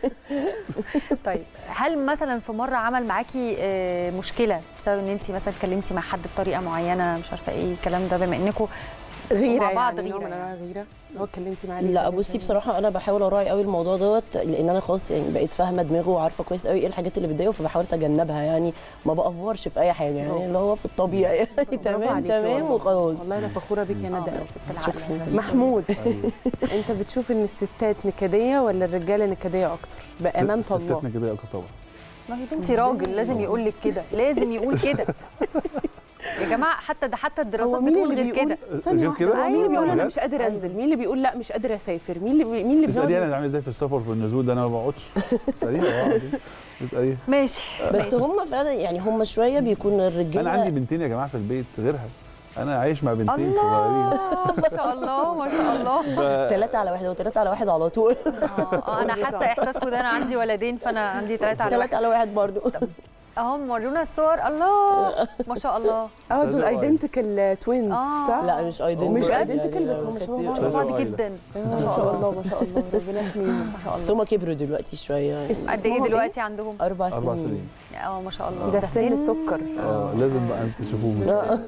طيب هل مثلا في مره عمل معاكي آه، مشكله بسبب ان انت مثلا اتكلمتي مع حد بطريقه معينه مش عارفه ايه الكلام ده بما انكم غيره مع بعض يعني نوع غيرة من انواع الغيره هو اتكلمتي معاه لا بصي بصراحه انا بحاول اراعي قوي الموضوع دوت لان انا خلاص يعني بقيت فاهمه دماغه وعارفه كويس قوي ايه الحاجات اللي بتضايقه فبحاول اتجنبها يعني ما بافورش في اي حاجه برافو. يعني اللي هو في الطبيعي يعني برافو تمام عليكي تمام والله. وخلاص والله انا فخوره بيك يا ندى قوي ست العقل شكراً. بس. محمود أيوة. انت بتشوف ان الستات نكديه ولا الرجاله نكديه اكتر بامانه ستات الله نكدية اكتر طبعا ما هي بنتي راجل لازم يقول لك كده لازم يقول كده يا جماعه حتى ده حتى الدراسات هو مين بتقول اللي غير بيقول كده ثانية غير واحدة، كده؟ هو مين اللي بيقول انا بجد؟ مش قادر انزل مين اللي بيقول لا مش قادر اسافر مين اللي بي... مين اللي اساليها بيقعد انا عامل ازاي في السفر في النزول ده انا ما بقعدش اساليها اه عادي. اساليها ماشي بس ماشي هم فعلا يعني هم شويه بيكون الرجاله انا عندي بنتين يا جماعه في البيت غيرها انا عايش مع بنتين صغيرين الله ما شاء الله ما شاء الله ف- ثلاثة على واحد وثلاثة على واحد على طول اه آه، انا حاسه احساسكم ده انا عندي ولدين فانا عندي ثلاثه على واحد ثلاثة على واحد برضو اهو ورونا الصور الله ما شاء الله اه دول أستاذة ايدنتيكال توينز آه. صح؟ لا مش ايدنتيكال مش يعني identical، بس هم شبه بعض. شبه أستاذة بعض وائل. جدا آه، ما شاء الله ما شاء الله ربنا يحميهم ما شاء بس الله هم كبروا دلوقتي شويه اس- قد ايه اسمهم دلوقتي عندهم اربع اربع سنين سنين اه ما شاء الله ده سن السكر اه لازم بقى انت تشوفوهم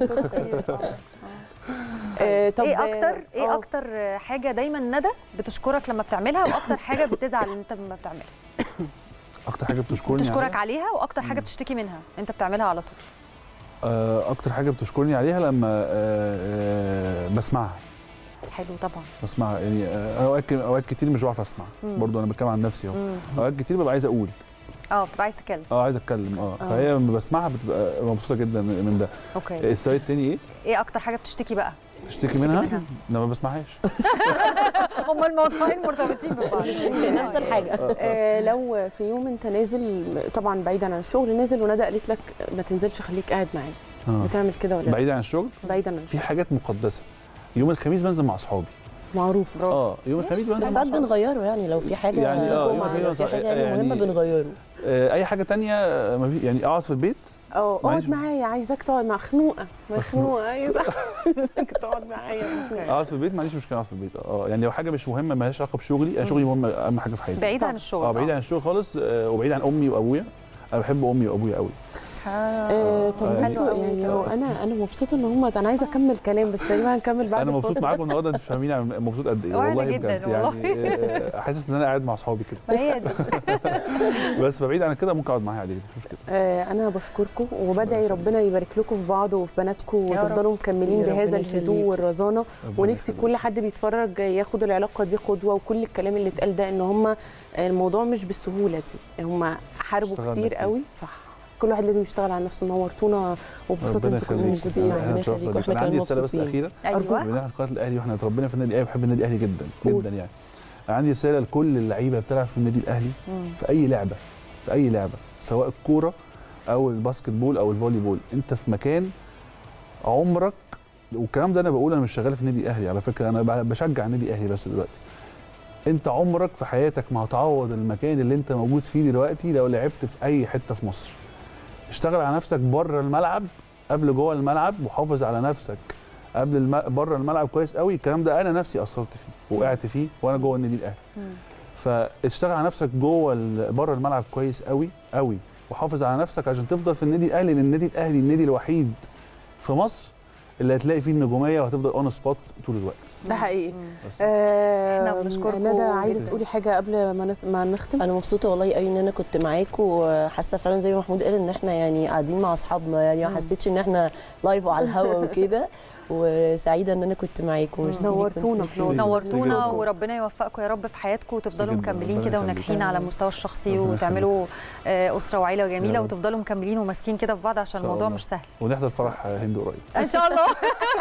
آه، طب ايه اكتر ايه آه. اكتر حاجه دايما ندى بتشكرك لما بتعملها واكتر حاجه بتزعل انت لما بتعملها اكتر حاجه بتشكرني بتشكرك عليها عليها واكتر حاجه بتشتكي منها انت بتعملها على طول آه، اكتر حاجه بتشكرني عليها لما آه، آه، بسمعها حلو طبعا بسمعها يعني آه، انا اوقات اوقات كتير مش بعرف اسمع مم. برضو انا بتكلم عن نفسي اهو مم. اوقات كتير ببقى عايز اقول اه بتبقى عايز تتكلم اه عايز اتكلم اه آه. فهي لما بسمعها بتبقى مبسوطه جدا من ده اوكي السؤال التاني ايه ايه اكتر حاجه بتشتكي بقى تشتكي منها منها. لا ما بسمعهاش هما الموضوعين مرتبطين ببعض نفس الحاجه آه، لو في يوم انت نازل طبعا بعيدا عن الشغل نازل وندى قالت لك ما تنزلش خليك قاعد معايا آه. بتعمل كده ولا لا؟ بعيد عن الشغل بعيدا عن في حاجات مقدسه يوم الخميس بنزل مع اصحابي معروف اه يوم الخميس بس بنزل ساعات بنغيره يعني لو في حاجه يعني اه جمعة، يوم لو الخميس في حاجه يعني يعني- مهمه بنغيره آه، اي حاجه تانية آه، ما في يعني اقعد في البيت اه معلش. اقعد معايا عايزاك تقعد مخنوقه مخنوقه عايزك تقعد معايا مخنوقة. اقعد في البيت ما عنديش مشكله اقعد في البيت اه يعني لو حاجه مش مهمه ما لهاش علاقه بشغلي انا شغلي مهم اهم حاجه في حياتي بعيد عن طبعاً. الشغل اه بعيد عن الشغل خالص آه، وبعيد عن امي وابويا انا بحب امي وابويا قوي آه، طب يعني- بصوا يعني هو انا انا مبسوطه ان هم انا عايزه اكمل كلام بس تقريبا هنكمل بعد انا مبسوط الفاصل. معاكم النهارده انتوا مش فاهمين أنا مبسوط قد ايه وأنا والله جداً بجد والله. يعني آه، حاسس ان انا قاعد مع اصحابي كده ما هي دي بس فبعيد عن كده ممكن اقعد معاها عادي مش مشكله آه، انا بشكركم وبدعي ربنا يبارك لكم في بعض وفي بناتكم يا رب. وتفضلوا مكملين يا ربنا بهذا الهدوء يخليك. والرزانه ربنا ونفسي يخليك. كل حد بيتفرج ياخد العلاقه دي قدوه وكل الكلام اللي اتقال ده ان هم الموضوع مش بالسهوله دي هم حاربوا اشتغلنا كتير كتير. قوي صح كل واحد لازم يشتغل على نفسه نورتونا وبسطت ربنا انتوا كنتوا يخليك موجودين ربنا احنا يخليك اتشرفنا واحنا بيك انا كمان عندي رساله بس مبسوطين. اخيره ايوه بما ان احنا في قناه الاهلي واحنا اتربينا في النادي الاهلي بحب النادي الاهلي جدا قول. جدا يعني عندي رساله لكل اللعيبه بتلعب في النادي الاهلي مم. في اي لعبه في اي لعبه سواء الكوره او الباسكت بول او الفولي بول انت في مكان عمرك والكلام ده انا بقول انا مش شغال في نادي اهلي على فكره انا ب- بشجع النادي اهلي بس دلوقتي انت عمرك في حياتك ما هتعوض المكان اللي انت موجود فيه دلوقتي لو لعبت في اي حته في مصر اشتغل على نفسك بره الملعب قبل جوه الملعب وحافظ على نفسك قبل الم... بره الملعب كويس قوي الكلام ده انا نفسي اثرت فيه وقعت فيه وانا جوه النادي الاهلي فاشتغل على نفسك جوه ال- بره الملعب كويس قوي قوي وحافظ على نفسك عشان تفضل في النادي الاهلي لان النادي الاهلي النادي الوحيد في مصر اللي هتلاقي فيه النجوميه وهتفضل اون سبوت طول الوقت ده حقيقي بس آه إحنا بنشكركم ندى عايزه جداً. تقولي حاجه قبل ما نت- ما نختم انا مبسوطه والله قوي ان انا كنت معاكم وحاسه فعلا زي ما محمود قال ان احنا يعني قاعدين مع اصحابنا يعني ما حسيتش ان احنا لايف وعلى الهوا وكده وسعيده ان انا كنت معاكم ميرسي ليكم. نورتونا نورتونا. نورتونا شكراً. وربنا يوفقكم يا رب في حياتكم وتفضلوا جداً. مكملين ربنا كده يخليك. وناجحين على المستوى الشخصي ربنا وتعملوا آه، اسره وعيله يا جميله رب. وتفضلوا مكملين وماسكين كده في بعض عشان إن شاء الموضوع الله. مش سهل ونحضر فرح هند قريب ان شاء الله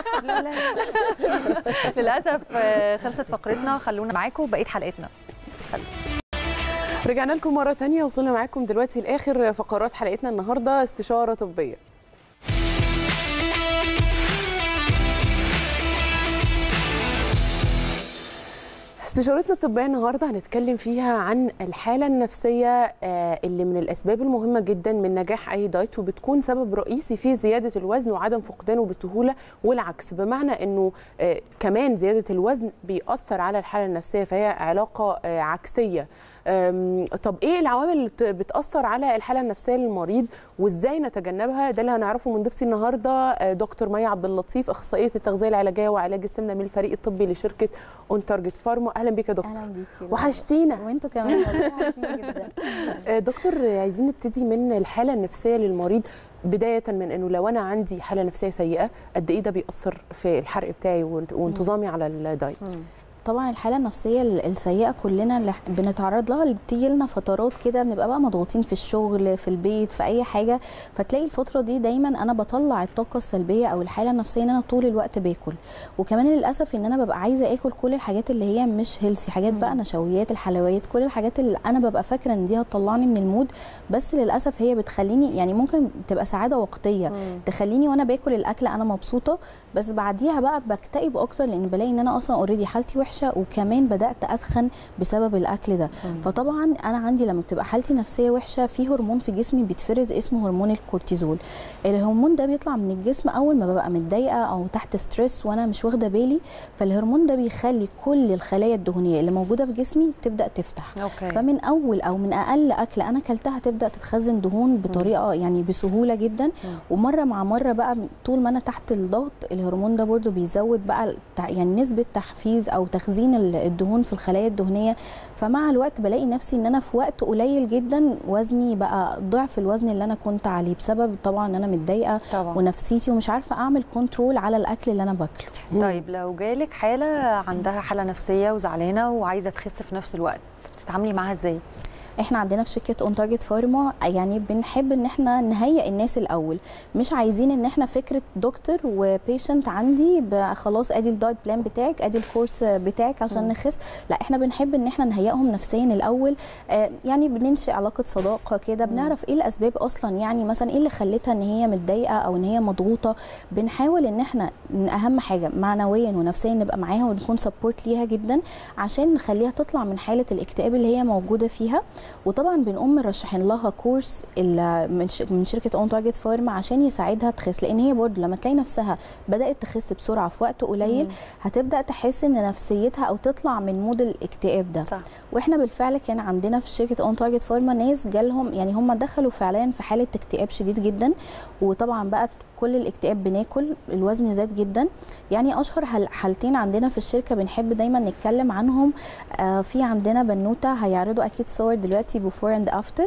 للاسف آه، خلصت فقرتنا خلونا معاكم بقيه حلقتنا رجعنا لكم مره تانية وصلنا معاكم دلوقتي لاخر فقرات حلقتنا النهارده استشاره طبيه استشارتنا الطبيه النهارده هنتكلم فيها عن الحاله النفسيه آه، اللي من الاسباب المهمه جدا من نجاح اي دايت وبتكون سبب رئيسي في زياده الوزن وعدم فقدانه بسهوله والعكس بمعنى انه آه، كمان زياده الوزن بيأثر على الحاله النفسيه فهي علاقه آه، عكسيه أم، طب ايه العوامل اللي بت- بتاثر على الحاله النفسيه للمريض وازاي نتجنبها ده اللي هنعرفه من ضيفتي النهارده آه، دكتور مي عبد اللطيف اخصائيه التغذيه العلاجيه وعلاج السمنه من الفريق الطبي لشركه اون تارجت فارما اهلا بيك يا دكتور اهلا بيكي وحشتينا وانتوا كمان والله وحشتيني جدا آه، دكتور آه، عايزين نبتدي من الحاله النفسيه للمريض بدايه من انه لو انا عندي حاله نفسيه سيئه قد ايه ده بيأثر في الحرق بتاعي وانت- وانتظامي على الدايت طبعا الحاله النفسيه ال- السيئه كلنا اللي ح- بنتعرض لها اللي بتيجي لنا فترات كده بنبقى بقى مضغوطين في الشغل في البيت في اي حاجه فتلاقي الفتره دي دايما انا بطلع الطاقه السلبيه او الحاله النفسيه ان انا طول الوقت باكل وكمان للاسف ان انا ببقى عايزه اكل كل الحاجات اللي هي مش هيلسي حاجات بقى نشويات الحلويات كل الحاجات اللي انا ببقى فاكره ان دي هتطلعني من المود بس للاسف هي بتخليني يعني ممكن تبقى سعاده وقتيه تخليني وانا باكل الاكل انا مبسوطه بس بعديها بقى بكتئب اكتر لان بلاقي ان انا اصلا اوريدي حالتي وحشه وكمان بدات اتخن بسبب الاكل ده فطبعا انا عندي لما بتبقى حالتي نفسيه وحشه في هرمون في جسمي بيتفرز اسمه هرمون الكورتيزول الهرمون ده بيطلع من الجسم اول ما ببقى متضايقه او تحت ستريس وانا مش واخده بالي فالهرمون ده بيخلي كل الخلايا الدهنيه اللي موجوده في جسمي تبدا تفتح اوكي فمن اول او من اقل اكله انا اكلتها تبدا تتخزن دهون بطريقه يعني بسهوله جدا ومره مع مره بقى طول ما انا تحت الضغط الهرمون ده برضو بيزود بقى التع- يعني نسبه تحفيز او تخزين ال- الدهون في الخلايا الدهنيه فمع الوقت بلاقي نفسي ان انا في وقت قليل جدا وزني بقى ضعف الوزن اللي انا كنت عليه بسبب طبعا ان انا متضايقه طبعا ونفسيتي ومش عارفه اعمل كنترول على الاكل اللي انا باكله طيب لو جالك حاله عندها حاله نفسيه وزعلانه وعايزه تخس في نفس الوقت بتتعاملي معاها ازاي احنا عندنا في شركه اون تارجت فارما يعني بنحب ان احنا نهيئ الناس الاول مش عايزين ان احنا فكره دكتور وبيشنت عندي ب- خلاص ادي الدايت بلان بتاعك ادي الكورس بتاعك عشان مم. نخس لا احنا بنحب ان احنا نهيئهم نفسيا الاول آه يعني بننشئ علاقه صداقه كده بنعرف ايه الاسباب اصلا يعني مثلا ايه اللي خلتها ان هي متضايقه او ان هي مضغوطه بنحاول ان احنا ن- اهم حاجه معنويا ونفسيا نبقى معاها ونكون سبورت ليها جدا عشان نخليها تطلع من حاله الاكتئاب اللي هي موجوده فيها وطبعا بنقوم مرشحين لها كورس ال- من ش- من شركه اون تارجت فارما عشان يساعدها تخس لان هي برضه لما تلاقي نفسها بدات تخس بسرعه في وقت قليل مم. هتبدا تحس ان نفسيتها او تطلع من مود الاكتئاب ده صح واحنا بالفعل كان عندنا في شركه اون تارجت فارما ناس جالهم يعني هم دخلوا فعليا في حاله اكتئاب شديد جدا وطبعا بقى كل الاكتئاب بناكل الوزن زاد جدا يعني اشهر حال- حالتين عندنا في الشركه بنحب دايما نتكلم عنهم آه في عندنا بنوته هيعرضوا اكيد صور دلوقتي بيفور اند افتر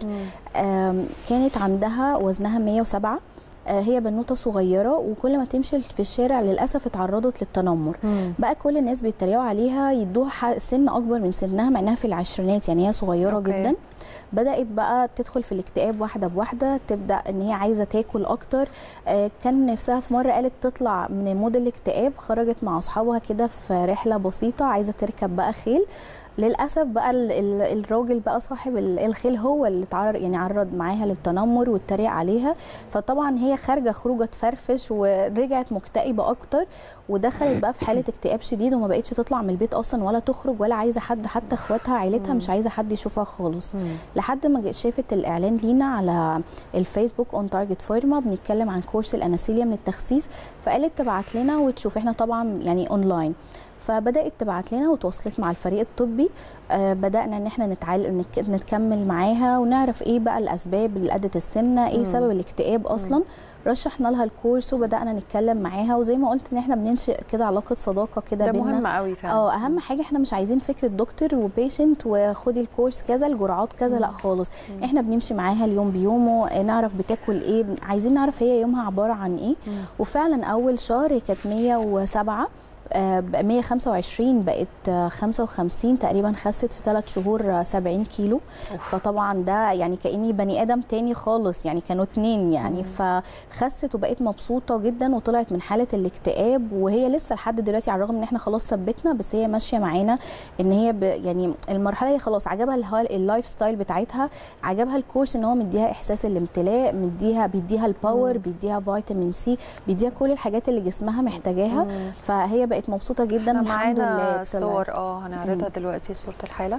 كانت عندها وزنها 107 آه، هي بنوته صغيره وكل ما تمشي في الشارع للاسف اتعرضت للتنمر بقى كل الناس بيتريقوا عليها يدوها ح- سن اكبر من سنها مع انها في العشرينات يعني هي صغيره أوكي. أوكي. جدا بدات بقى تدخل في الاكتئاب واحده بواحده تبدا ان هي عايزه تاكل اكتر آه، كان نفسها في مره قالت تطلع من مود الاكتئاب خرجت مع اصحابها كده في رحله بسيطه عايزه تركب بقى خيل للاسف بقى ال- ال- الراجل بقى صاحب ال- الخيل هو اللي اتعرض يعني عرض معاها للتنمر واتريق عليها فطبعا هي خارجه خروجه تفرفش ورجعت مكتئبه اكتر ودخلت بقى في حاله اكتئاب شديد وما بقتش تطلع من البيت اصلا ولا تخرج ولا عايزه حد حتى اخواتها عيلتها مش عايزه حد يشوفها خالص لحد ما جت- شافت الاعلان لينا على الفيسبوك اون تارجت فارما بنتكلم عن كورس الاناسيليا من التخسيس فقالت تبعت لنا وتشوف احنا طبعا يعني اونلاين فبدات تبعت لنا وتواصلت مع الفريق الطبي آه بدانا ان احنا نتعال... نك... نتكمل معاها ونعرف ايه بقى الاسباب اللي ادت السمنه ايه سبب الاكتئاب اصلا رشحنا لها الكورس وبدانا نتكلم معاها وزي ما قلت ان احنا بننشئ كده علاقه صداقه كده ده بينا مهم قوي فعلا اه اهم حاجه احنا مش عايزين فكره دكتور وبيشنت وخدي الكورس كذا الجرعات كذا لا خالص احنا بنمشي معاها اليوم بيومه آه، نعرف بتاكل ايه بن- عايزين نعرف هي يومها عباره عن ايه وفعلا اول شهر هي كانت 107 آه، بقى 125 بقت آه، 55 تقريبا خست في ثلاث شهور آه، 70 كيلو فطبعا ده يعني كاني بني ادم تاني خالص يعني كانوا اتنين يعني فخست وبقت مبسوطه جدا وطلعت من حاله الاكتئاب وهي لسه لحد دلوقتي على الرغم ان احنا خلاص ثبتنا بس هي ماشيه معانا ان هي ب يعني المرحله هي خلاص عجبها الها- اللايف ستايل بتاعتها عجبها الكورس ان هو مديها احساس الامتلاء مديها بيديها الباور بيديها فيتامين سي بيديها كل الحاجات اللي جسمها محتاجاها فهي بقت مبسوطه جدا احنا الحمد لله معانا طلعت. صور اه هنعرضها دلوقتي صوره الحاله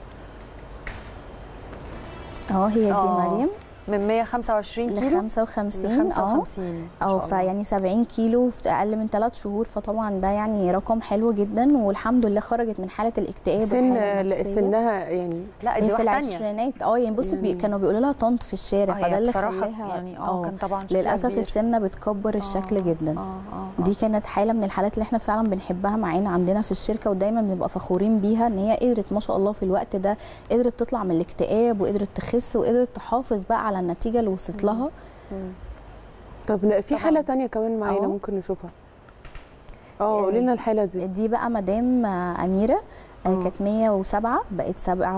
اه هي دي آه. مريم من 125 ل كيلو 55 ل اه 55 ما اه شاء الله. فيعني 70 كيلو في اقل من 3 شهور فطبعا ده يعني رقم حلو جدا والحمد لله خرجت من حاله الاكتئاب سن والحالة النفسية. سنها يعني لا هي دي في واحده ثانيه العشرينات اه يعني بصي بي يعني- كانوا بيقولوا لها طنط في الشارع فده اللي بصراحه خلاها يعني اه كان طبعا شكلها للاسف كبير. السمنه بتكبر الشكل آه، جدا اه اه آه. دي كانت حاله من الحالات اللي احنا فعلا بنحبها معانا عندنا في الشركه ودايما بنبقى فخورين بيها ان هي قدرت ما شاء الله في الوقت ده قدرت تطلع من الاكتئاب وقدرت تخس وقدرت تحافظ بقى على النتيجه اللي وصلت لها طب لا، في طبعاً. حاله تانية كمان معانا أهو. ممكن نشوفها اه قولي لنا الحاله دي دي بقى مدام آه، اميره آه، آه. كانت 107 بقت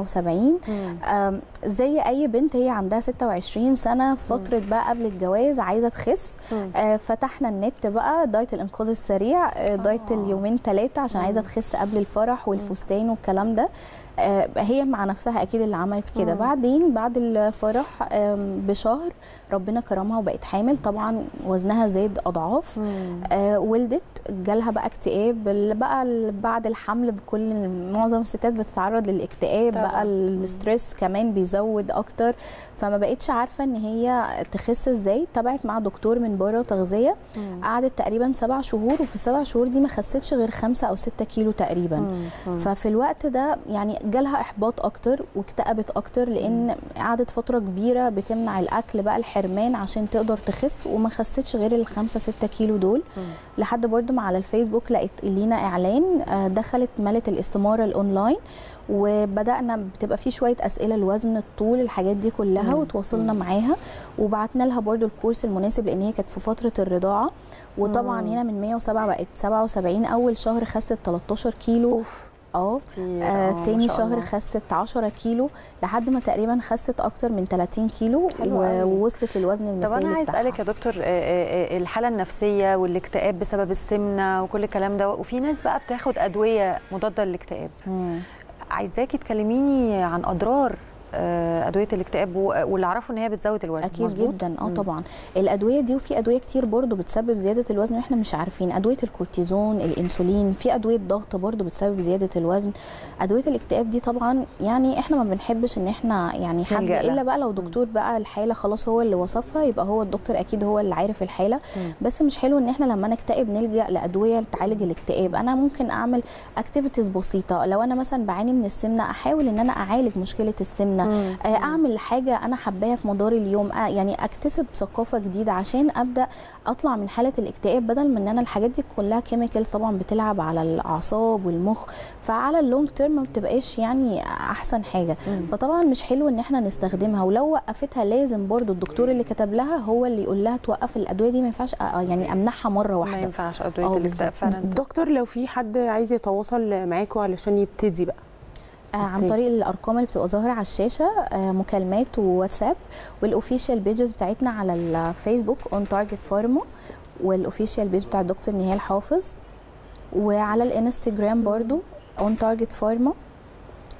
77 آم، زي اي بنت هي عندها 26 سنه في فتره بقى قبل الجواز عايزه تخس مم. آه، فتحنا النت بقى دايت الانقاذ السريع آه، دايت آه. اليومين ثلاثه عشان عايزه تخس قبل الفرح والفستان والكلام ده آه، هي مع نفسها اكيد اللي عملت كده مم. بعدين بعد الفرح آم، بشهر ربنا كرمها وبقت حامل طبعا وزنها زاد اضعاف مم. آه ولدت جالها بقى اكتئاب ال- بقى ال- بعد الحمل بكل معظم الستات بتتعرض للاكتئاب طبعاً. بقى الستريس كمان بيزود اكتر فما بقتش عارفه ان هي تخس ازاي تابعت مع دكتور من بره تغذيه مم. قعدت تقريبا سبع شهور وفي السبع شهور دي ما خستش غير خمسة او ستة كيلو تقريبا مم. مم. ففي الوقت ده يعني جالها احباط اكتر واكتئبت اكتر لان قعدت فتره كبيره بتمنع الاكل بقى الحرمان عشان تقدر تخس وما خستش غير الخمسة ستة كيلو دول مم. لحد برضو ما على الفيسبوك لقيت لينا اعلان آه، دخلت ملت الاستماره الاونلاين وبدانا بتبقى في شويه اسئله الوزن الطول الحاجات دي كلها مم. وتواصلنا معاها وبعتنا لها برضو الكورس المناسب لان هي كانت في فتره الرضاعه وطبعا مم. هنا من 107 بقت 77 اول شهر خست 13 كيلو اوف اه كتير آه آه، ما تاني شاء شهر الله. خست 10 كيلو لحد ما تقريبا خست اكتر من 30 كيلو حلو و- قوي. ووصلت للوزن طب المثالي انا عايز بتاعها. اسالك يا دكتور آه، آه، آه، الحاله النفسيه والاكتئاب بسبب السمنه وكل الكلام ده وفي ناس بقى بتاخد ادويه مضاده للاكتئاب مم. عايزاكي تكلميني عن اضرار آه، ادويه الاكتئاب و- واللي اعرفه ان هي بتزود الوزن اكيد مظبوط؟ جدا اه مم. طبعا الادويه دي وفي ادويه كتير برضو بتسبب زياده الوزن واحنا مش عارفين ادويه الكورتيزون الانسولين في ادويه ضغط برضو بتسبب زياده الوزن ادويه الاكتئاب دي طبعا يعني احنا ما بنحبش ان احنا يعني حد نلجأ لها. الا بقى لو دكتور بقى الحاله خلاص هو اللي وصفها يبقى هو الدكتور اكيد هو اللي عارف الحاله مم. بس مش حلو ان احنا لما نكتئب نلجا لادويه تعالج الاكتئاب انا ممكن اعمل اكتيفيتيز بسيطه لو انا مثلا بعاني من السمنه احاول ان انا اعالج مشكله السمنه مم. آه، اعمل حاجه انا حباها في مدار اليوم آه، يعني اكتسب ثقافه جديده عشان ابدا اطلع من حاله الاكتئاب بدل من ان انا الحاجات دي كلها كيميكالز طبعا بتلعب على الاعصاب والمخ فعلى اللونج تيرم ما بتبقاش يعني احسن حاجه مم. فطبعا مش حلو ان احنا نستخدمها ولو وقفتها لازم برضو الدكتور اللي كتب لها هو اللي يقول لها توقف الادويه دي ما ينفعش آه، يعني امنعها مره ما واحده ينفعش ادويه آه، الاكتئاب بالظبط. فعلا دكتور لو في حد عايز يتواصل معاكم علشان يبتدي بقى آه، عن إزاي؟ طريق الارقام اللي بتبقى ظاهره على الشاشه آه، مكالمات وواتساب والاوفيشال بيجز بتاعتنا على الفيسبوك اون تارجت فارمو والاوفيشال بيج بتاع الدكتور نهال حافظ وعلى الانستجرام برضو اون تارجت فارما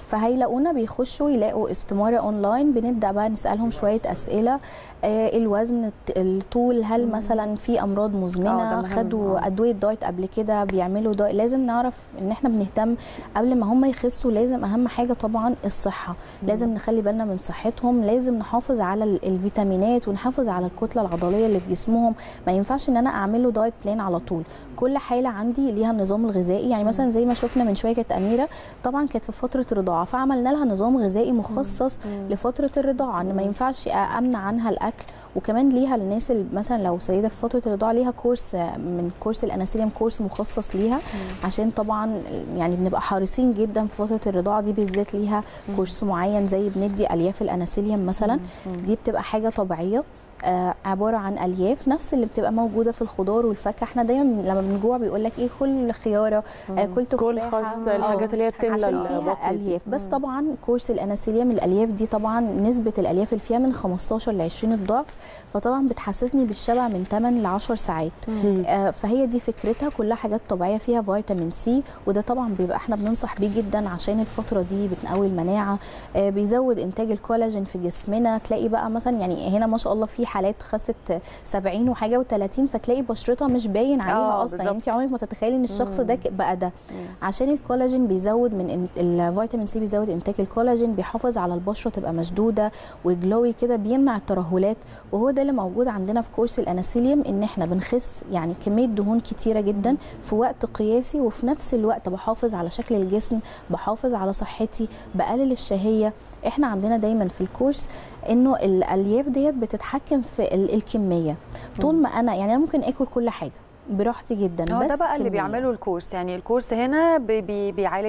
فهيلاقونا بيخشوا يلاقوا استماره اونلاين بنبدا بقى نسالهم شويه اسئله آه الوزن الت- الطول هل مثلا في امراض آه، ده مزمنه مهم. خدوا آه. ادويه دايت قبل كده بيعملوا دايت لازم نعرف ان احنا بنهتم قبل ما هم يخسوا لازم اهم حاجه طبعا الصحه لازم نخلي بالنا من صحتهم لازم نحافظ على ال- الفيتامينات ونحافظ على الكتله العضليه اللي في جسمهم ما ينفعش ان انا اعمل له دايت بلان على طول كل حاله عندي ليها النظام الغذائي يعني مثلا زي ما شفنا من شويه كانت اميره طبعا كانت في فتره رضاعه فعملنا لها نظام غذائي مخصص لفتره الرضاعه ان ما ينفعش امنع عنها الاكل وكمان ليها الناس اللي مثلا لو سيده في فتره الرضاعه ليها كورس من كورس الاناسيليوم كورس مخصص ليها عشان طبعا يعني بنبقى حريصين جدا في فتره الرضاعه دي بالذات ليها كورس معين زي بندي الياف الاناسيليوم مثلا دي بتبقى حاجه طبيعيه آه عباره عن الياف نفس اللي بتبقى موجوده في الخضار والفاكهه احنا دايما لما بنجوع بيقول لك ايه كل خياره آه كل تفاحه كل خاص الحاجات اللي هي بتملى عشان فيها البطن دي. الياف بس طبعا كورس الاناسيليوم الالياف دي طبعا نسبه الالياف اللي فيها من 15 ل 20 الضعف فطبعا بتحسسني بالشبع من 8 ل 10 ساعات آه فهي دي فكرتها كلها حاجات طبيعيه فيها فيتامين سي وده طبعا بيبقى احنا بننصح بيه جدا عشان الفتره دي بتقوي المناعه آه بيزود انتاج الكولاجين في جسمنا تلاقي بقى مثلا يعني هنا ما شاء الله في حالات خست 70 وحاجه و30 فتلاقي بشرتها مش باين عليها آه، اصلا يعني بالظبط. انت عمرك ما تتخيلي ان الشخص ده ك- بقى ده عشان الكولاجين بيزود من إن- الفيتامين سي بيزود انتاج الكولاجين بيحافظ على البشره تبقى مشدوده وجلوي كده بيمنع الترهلات وهو ده اللي موجود عندنا في كورس الاناسيليوم ان احنا بنخس يعني كميه دهون كتيره جدا في وقت قياسي وفي نفس الوقت بحافظ على شكل الجسم بحافظ على صحتي بقلل الشهيه احنا عندنا دايما في الكورس انه الالياف ديت بتتحكم في ال- الكميه طول ما انا يعني انا ممكن اكل كل حاجه براحتي جدا هو بس ده بقى اللي كمية. بيعمله الكورس يعني الكورس هنا بي بي بيعالج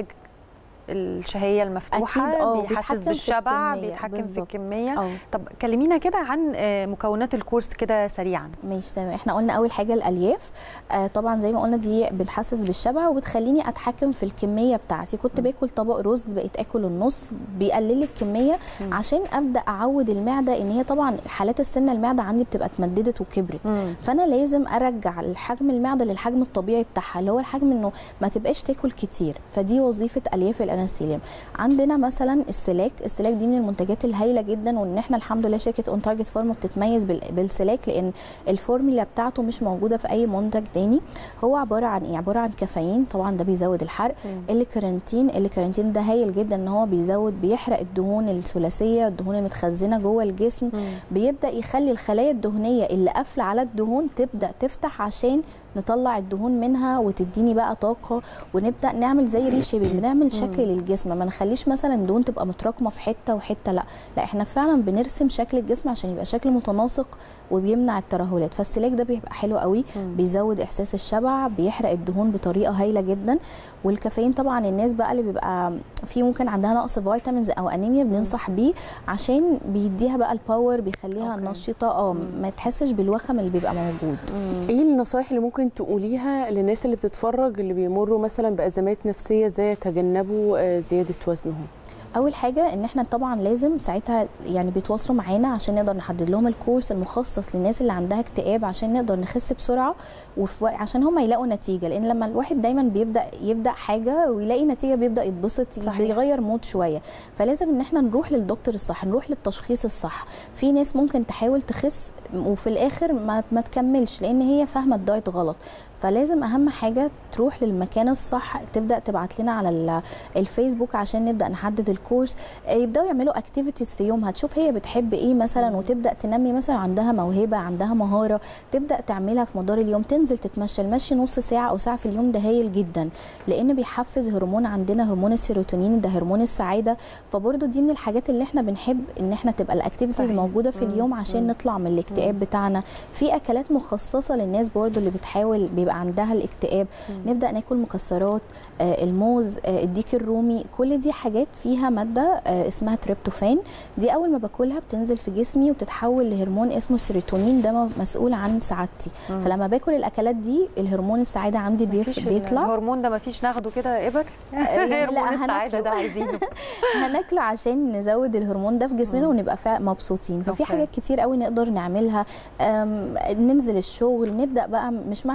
الشهيه المفتوحه أكيد، آه، بيحسس بيتحكم في بالشبع الكمية، بيتحكم في بالظبط. الكميه اه طب كلمينا كده عن آه، مكونات الكورس كده سريعا ماشي تمام احنا قلنا اول حاجه الالياف آه طبعا زي ما قلنا دي بتحسس بالشبع وبتخليني اتحكم في الكميه بتاعتي كنت باكل طبق رز بقيت اكل النص بيقلل لي الكميه عشان ابدا اعود المعده ان هي طبعا حالات السمنه المعده عندي بتبقى اتمددت وكبرت فانا لازم ارجع الحجم المعده للحجم الطبيعي بتاعها اللي هو الحجم انه ما تبقاش تاكل كتير فدي وظيفه الياف الانستيليوم عندنا مثلا السلاك السلاك دي من المنتجات الهايله جدا وان احنا الحمد لله شركه اون تارجت فارما بتتميز بال- بالسلاك لان الفورمولا بتاعته مش موجوده في اي منتج تاني هو عباره عن ايه عباره عن كافيين طبعا ده بيزود الحرق الكارنتين الكارنتين ده هايل جدا ان هو بيزود بيحرق الدهون الثلاثيه الدهون المتخزنه جوه الجسم بيبدا يخلي الخلايا الدهنيه اللي قافله على الدهون تبدا تفتح عشان نطلع الدهون منها وتديني بقى طاقه ونبدا نعمل زي ريشيبنج بنعمل شكل للجسم ما نخليش مثلا الدهون تبقى متراكمه في حته وحته لا لا احنا فعلا بنرسم شكل الجسم عشان يبقى شكل متناسق وبيمنع الترهلات فالسلاك ده بيبقى حلو قوي بيزود احساس الشبع بيحرق الدهون بطريقه هايله جدا والكافيين طبعا الناس بقى اللي بيبقى في ممكن عندها نقص فيتامينز او انيميا بننصح بيه عشان بيديها بقى الباور بيخليها أوكي. نشيطه اه ما تحسش بالوخم اللي بيبقى موجود ايه النصايح اللي ممكن تقوليها للناس اللي بتتفرج اللي بيمروا مثلا بازمات نفسيه ازاي يتجنبوا آه، زياده وزنهم اول حاجه ان احنا طبعا لازم ساعتها يعني بيتواصلوا معانا عشان نقدر نحدد لهم الكورس المخصص للناس اللي عندها اكتئاب عشان نقدر نخس بسرعه وفي وق- عشان هم يلاقوا نتيجه لان لما الواحد دايما بيبدا يبدا حاجه ويلاقي نتيجه بيبدا يتبسط صحيح. بيغير مود شويه فلازم ان احنا نروح للدكتور الصح نروح للتشخيص الصح في ناس ممكن تحاول تخس وفي الاخر ما, ما تكملش لان هي فاهمه الدايت غلط فلازم اهم حاجه تروح للمكان الصح تبدا تبعت لنا على ال- الفيسبوك عشان نبدا نحدد الكورس آه، يبداوا يعملوا اكتيفيتيز في يومها تشوف هي بتحب ايه مثلا وتبدا تنمي مثلا عندها موهبه عندها مهاره تبدا تعملها في مدار اليوم تنزل تتمشى المشي نص ساعه او ساعه في اليوم ده هايل جدا لان بيحفز هرمون عندنا هرمون السيروتونين ده هرمون السعاده فبرضه دي من الحاجات اللي احنا بنحب ان احنا تبقى الاكتيفيتيز صحيح. موجوده في مم. اليوم عشان نطلع من الاكتئاب بتاعنا في اكلات مخصصه للناس برضه اللي بتحاول بيبقى عندها الاكتئاب نبدا ناكل مكسرات آه، الموز آه، الديك الرومي كل دي حاجات فيها ماده آه، اسمها تريبتوفان دي اول ما باكلها بتنزل في جسمي وبتتحول لهرمون اسمه السيروتونين ده م- مسؤول عن سعادتي فلما باكل الاكلات دي الهرمون السعاده عندي بيف- مفيش بيطلع الهرمون ده مفيش ناخده كده ابر يعني هرمون لا السعاده ده هناكله عايزينه هناكله عشان نزود الهرمون ده في جسمنا ونبقى فا- مبسوطين ففي أوكي. حاجات كتير قوي نقدر نعملها أم، ننزل الشغل نبدا بقى مش معنى ان انا عندي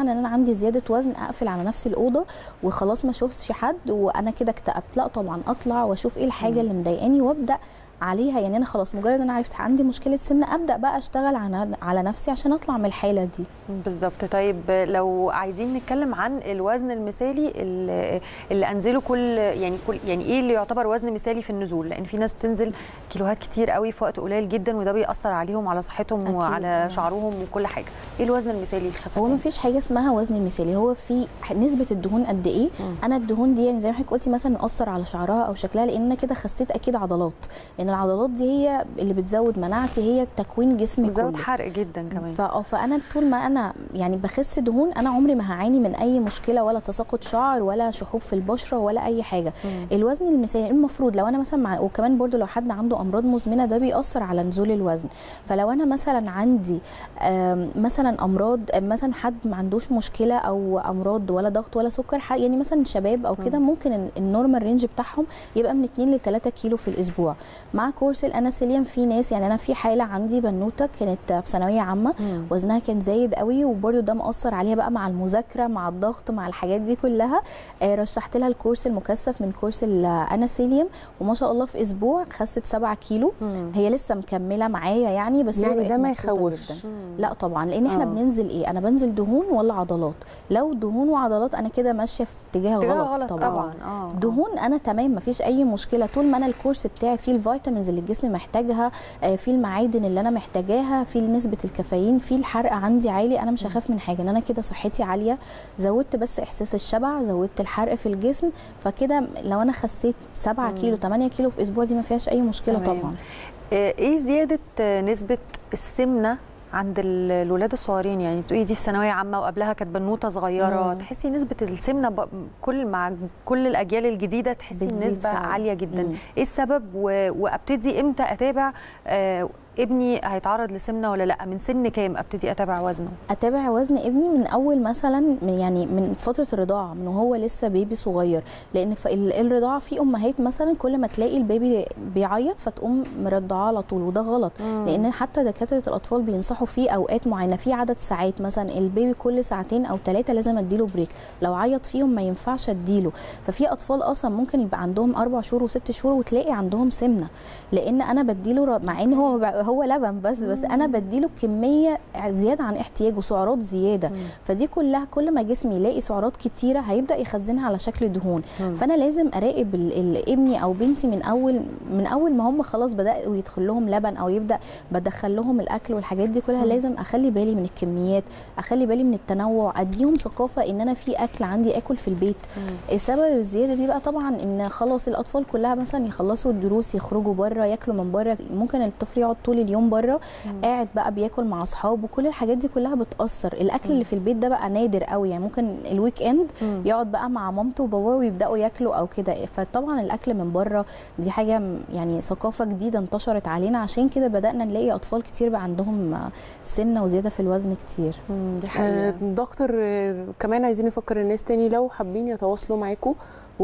عندي زياده وزن اقفل على نفسي الاوضه وخلاص ما اشوفش حد وانا كده اكتئبت لا طبعا اطلع واشوف ايه الحاجه اللي مضايقاني وابدا عليها يعني انا خلاص مجرد انا عرفت عندي مشكله سمنه ابدا بقى اشتغل على على نفسي عشان اطلع من الحاله دي بالظبط طيب لو عايزين نتكلم عن الوزن المثالي اللي, اللي انزله كل يعني كل يعني ايه اللي يعتبر وزن مثالي في النزول لان في ناس بتنزل كيلوهات كتير قوي في وقت قليل جدا وده بيأثر عليهم وعلى صحتهم أكيد. وعلى شعرهم وكل حاجه ايه الوزن المثالي هو للخساسين ما فيش حاجه اسمها وزن مثالي هو في نسبه الدهون قد ايه انا الدهون دي يعني زي ما حضرتك قلتي مثلا مأثر على شعرها او شكلها لان انا كده خسيت اكيد عضلات لان العضلات دي هي اللي بتزود مناعتي هي تكوين جسمي بتزود كله حرق جدا كمان فا- فانا طول ما انا يعني بخس دهون انا عمري ما هعاني من اي مشكله ولا تساقط شعر ولا شحوب في البشره ولا اي حاجه مم. الوزن المثالي المفروض لو انا مثلا مع وكمان برضو لو حد عنده امراض مزمنه ده بيأثر على نزول الوزن فلو انا مثلا عندي آم، مثلا امراض مثلا حد ما عندوش مشكله او امراض ولا ضغط ولا سكر ح- يعني مثلا شباب او كده ممكن ال- النورمال رينج بتاعهم يبقى من 2 ل 3 كيلو في الاسبوع مع كورس الاناسيليوم في ناس يعني انا في حاله عندي بنوته كانت في ثانويه عامه مم. وزنها كان زايد قوي وبرده ده مأثر عليها بقى مع المذاكره مع الضغط مع الحاجات دي كلها آه، رشحت لها الكورس المكثف من كورس الاناسيليوم وما شاء الله في اسبوع خست 7 كيلو مم. هي لسه مكمله معايا يعني بس هي يعني بقت ده ما مبسوطة يخوفش. جداً. لا طبعا لان احنا آه. بننزل ايه انا بنزل دهون ولا عضلات لو دهون وعضلات انا كده ماشيه في اتجاه اتجاه غلط, غلط طبعا اه دهون انا تمام مفيش اي مشكله طول ما انا الكورس بتاعي فيه الفيتامينز اللي الجسم محتاجها آه، فيه المعادن اللي انا محتاجاها فيه نسبه الكافيين فيه الحرق عندي عالي انا مش هخاف من حاجه ان انا كده صحتي عاليه زودت بس احساس الشبع زودت الحرق في الجسم فكده لو انا خسيت 7 مم. كيلو 8 كيلو في اسبوع دي ما فيهاش اي مشكله تمام. طبعا آه، ايه زياده آه، نسبه السمنه عند ال- الولاد الصغيرين يعني بتقولي دي في ثانويه عامه وقبلها كانت بنوته صغيره مم. تحسي نسبه السمنه ب- كل مع كل الاجيال الجديده تحسي بتزيد النسبه فعلاً. عاليه جدا مم. ايه السبب و... وابتدي امتى اتابع آه ابني هيتعرض لسمنه ولا لا من سن كام ابتدي اتابع وزنه اتابع وزن ابني من اول مثلا من يعني من فتره الرضاعه من وهو لسه بيبي صغير لان ف- ال- الرضاعه في امهات مثلا كل ما تلاقي البيبي بيعيط فتقوم مرضعاه على طول وده غلط لان حتى دكاتره الاطفال بينصحوا في اوقات معينه في عدد ساعات مثلا البيبي كل ساعتين او ثلاثه لازم اديله بريك لو عيط فيهم ما ينفعش اديله ففي اطفال اصلا ممكن يبقى عندهم اربع شهور وست شهور وتلاقي عندهم سمنه لان انا بديله ر- مع ان هو ب- هو لبن بس بس انا بديله كميه زياده عن احتياجه سعرات زياده فدي كلها كل ما جسمي يلاقي سعرات كتيره هيبدا يخزنها على شكل دهون مم. فانا لازم اراقب ال- ال- ابني او بنتي من اول من اول ما هم خلاص بداوا يدخل لهم لبن او يبدا بدخل لهم الاكل والحاجات دي كلها مم. لازم اخلي بالي من الكميات اخلي بالي من التنوع اديهم ثقافه ان انا في اكل عندي اكل في البيت السبب الزياده دي بقى طبعا ان خلاص الاطفال كلها مثلا يخلصوا الدروس يخرجوا بره ياكلوا من بره ممكن الطفل يقعد طول اليوم بره قاعد بقى بياكل مع اصحابه كل الحاجات دي كلها بتاثر الاكل اللي في البيت ده بقى نادر قوي يعني ممكن الويك اند مم. يقعد بقى مع مامته وباباه ويبداوا ياكلوا او كده فطبعا الاكل من بره دي حاجه م- يعني ثقافه جديده انتشرت علينا عشان كده بدانا نلاقي اطفال كتير بقى عندهم آه، سمنه وزياده في الوزن كتير مم، دي آه، حقيقه دكتور آه، كمان عايزين نفكر الناس تاني لو حابين يتواصلوا معاكم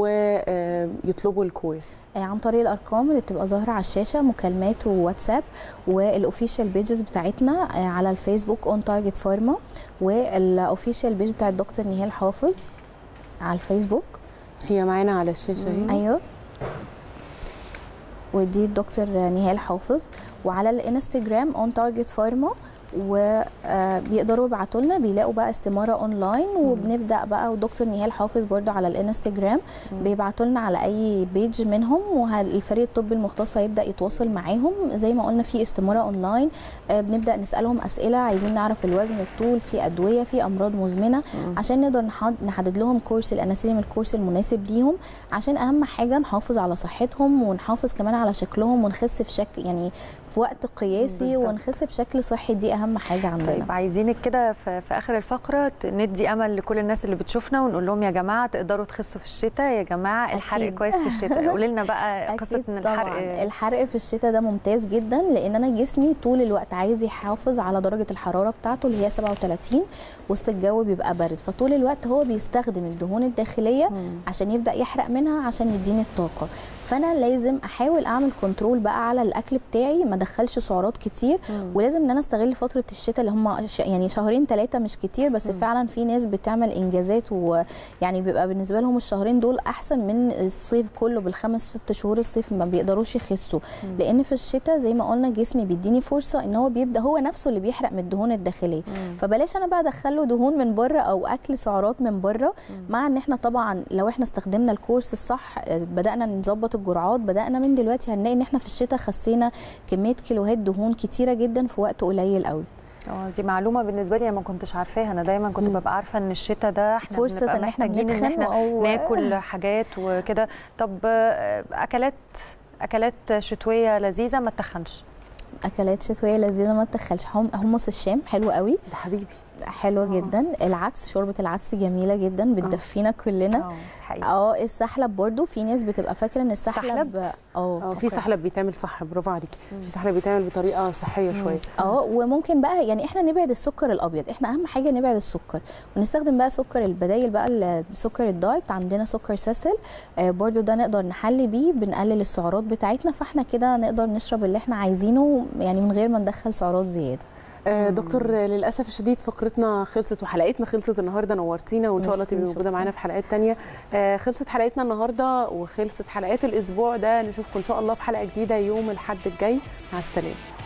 ويطلبوا الكورس آه، عن طريق الارقام اللي بتبقى ظاهره على الشاشه مكالمات وواتساب والاوفيشال بيجز بتاعتنا آه، على الفيسبوك اون تارجت فارما والاوفيشال بيج بتاع الدكتور نهال حافظ على الفيسبوك هي معانا على الشاشه اهي ايوه ودي الدكتور نهال حافظ وعلى الانستجرام اون تارجت فارما وبيقدروا يبعتوا لنا بيلاقوا بقى استماره اونلاين وبنبدا بقى ودكتور نهال حافظ برضو على الانستجرام بيبعتوا لنا على اي بيج منهم والفريق الطبي المختص هيبدا يتواصل معاهم زي ما قلنا في استماره اونلاين آه، بنبدا نسالهم اسئله عايزين نعرف الوزن الطول في ادويه في امراض مزمنه عشان نقدر نحد- نحدد لهم كورس الاناسيليم الكورس المناسب ليهم عشان اهم حاجه نحافظ على صحتهم ونحافظ كمان على شكلهم ونخس في شكل يعني في وقت قياسي بالظبط. ونخس بشكل صحي دي اهم حاجه عندنا طيب عايزينك كده في, في اخر الفقره ت- ندي امل لكل الناس اللي بتشوفنا ونقول لهم يا جماعه تقدروا تخسوا في الشتاء يا جماعه الحرق أكيد. كويس في الشتاء قولي لنا بقى قصه أكيد ان طبعاً. الحرق الحرق في الشتاء ده ممتاز جدا لان انا جسمي طول الوقت عايز يحافظ على درجه الحراره بتاعته اللي هي 37 وسط الجو بيبقى برد فطول الوقت هو بيستخدم الدهون الداخليه مم. عشان يبدا يحرق منها عشان يديني الطاقه فانا لازم احاول اعمل كنترول بقى على الاكل بتاعي ما ادخلش سعرات كتير ولازم ان انا استغل فتره الشتاء اللي هم ش... يعني شهرين ثلاثه مش كتير بس مم. فعلا في ناس بتعمل انجازات ويعني بيبقى بالنسبه لهم الشهرين دول احسن من الصيف كله بالخمس ست شهور الصيف ما بيقدروش يخسوا مم. لان في الشتاء زي ما قلنا جسمي بيديني فرصه ان هو بيبدا هو نفسه اللي بيحرق من الدهون الداخليه فبلاش انا بقى ادخله دهون من بره او اكل سعرات من بره مع ان احنا طبعا لو احنا استخدمنا الكورس الصح آه، بدانا نظبط الجرعات بدانا من دلوقتي هنلاقي ان احنا في الشتاء خسينا كميه كيلوهات دهون كتيره جدا في وقت قليل قوي اه دي معلومه بالنسبه لي أنا ما كنتش عارفاها انا دايما كنت مم. ببقى عارفه ان الشتاء ده احنا فرصه بنبقى ان احنا محتاجين ان بنتخن احنا او ناكل حاجات وكده طب آه، اكلات اكلات شتويه لذيذه ما تخنش اكلات شتويه لذيذه ما تدخلش حم- حمص الشام حلو قوي ده حبيبي حلوه آه. جدا العدس شوربه العدس جميله جدا بتدفينا كلنا اه حقيقي اه السحلب برضو في ناس بتبقى فاكره ان السحلب اه اه في أوكي. سحلب بيتعمل صح برافو عليكي في سحلب بيتعمل بطريقه صحيه شويه اه وممكن بقى يعني احنا نبعد السكر الابيض احنا اهم حاجه نبعد السكر ونستخدم بقى سكر البدايل بقى السكر الدايت عندنا سكر ساسل آه برضو ده نقدر نحلي بيه بنقلل السعرات بتاعتنا فاحنا كده نقدر نشرب اللي احنا عايزينه يعني من غير ما ندخل سعرات زياده آه، دكتور آه، للاسف الشديد فقرتنا خلصت وحلقتنا خلصت النهارده نورتينا وان شاء الله ميرسي، تبقي موجوده معانا في حلقات تانية آه، خلصت حلقتنا النهارده وخلصت حلقات الاسبوع ده نشوفكم ان شاء الله في حلقه جديده يوم الاحد الجاي مع السلامه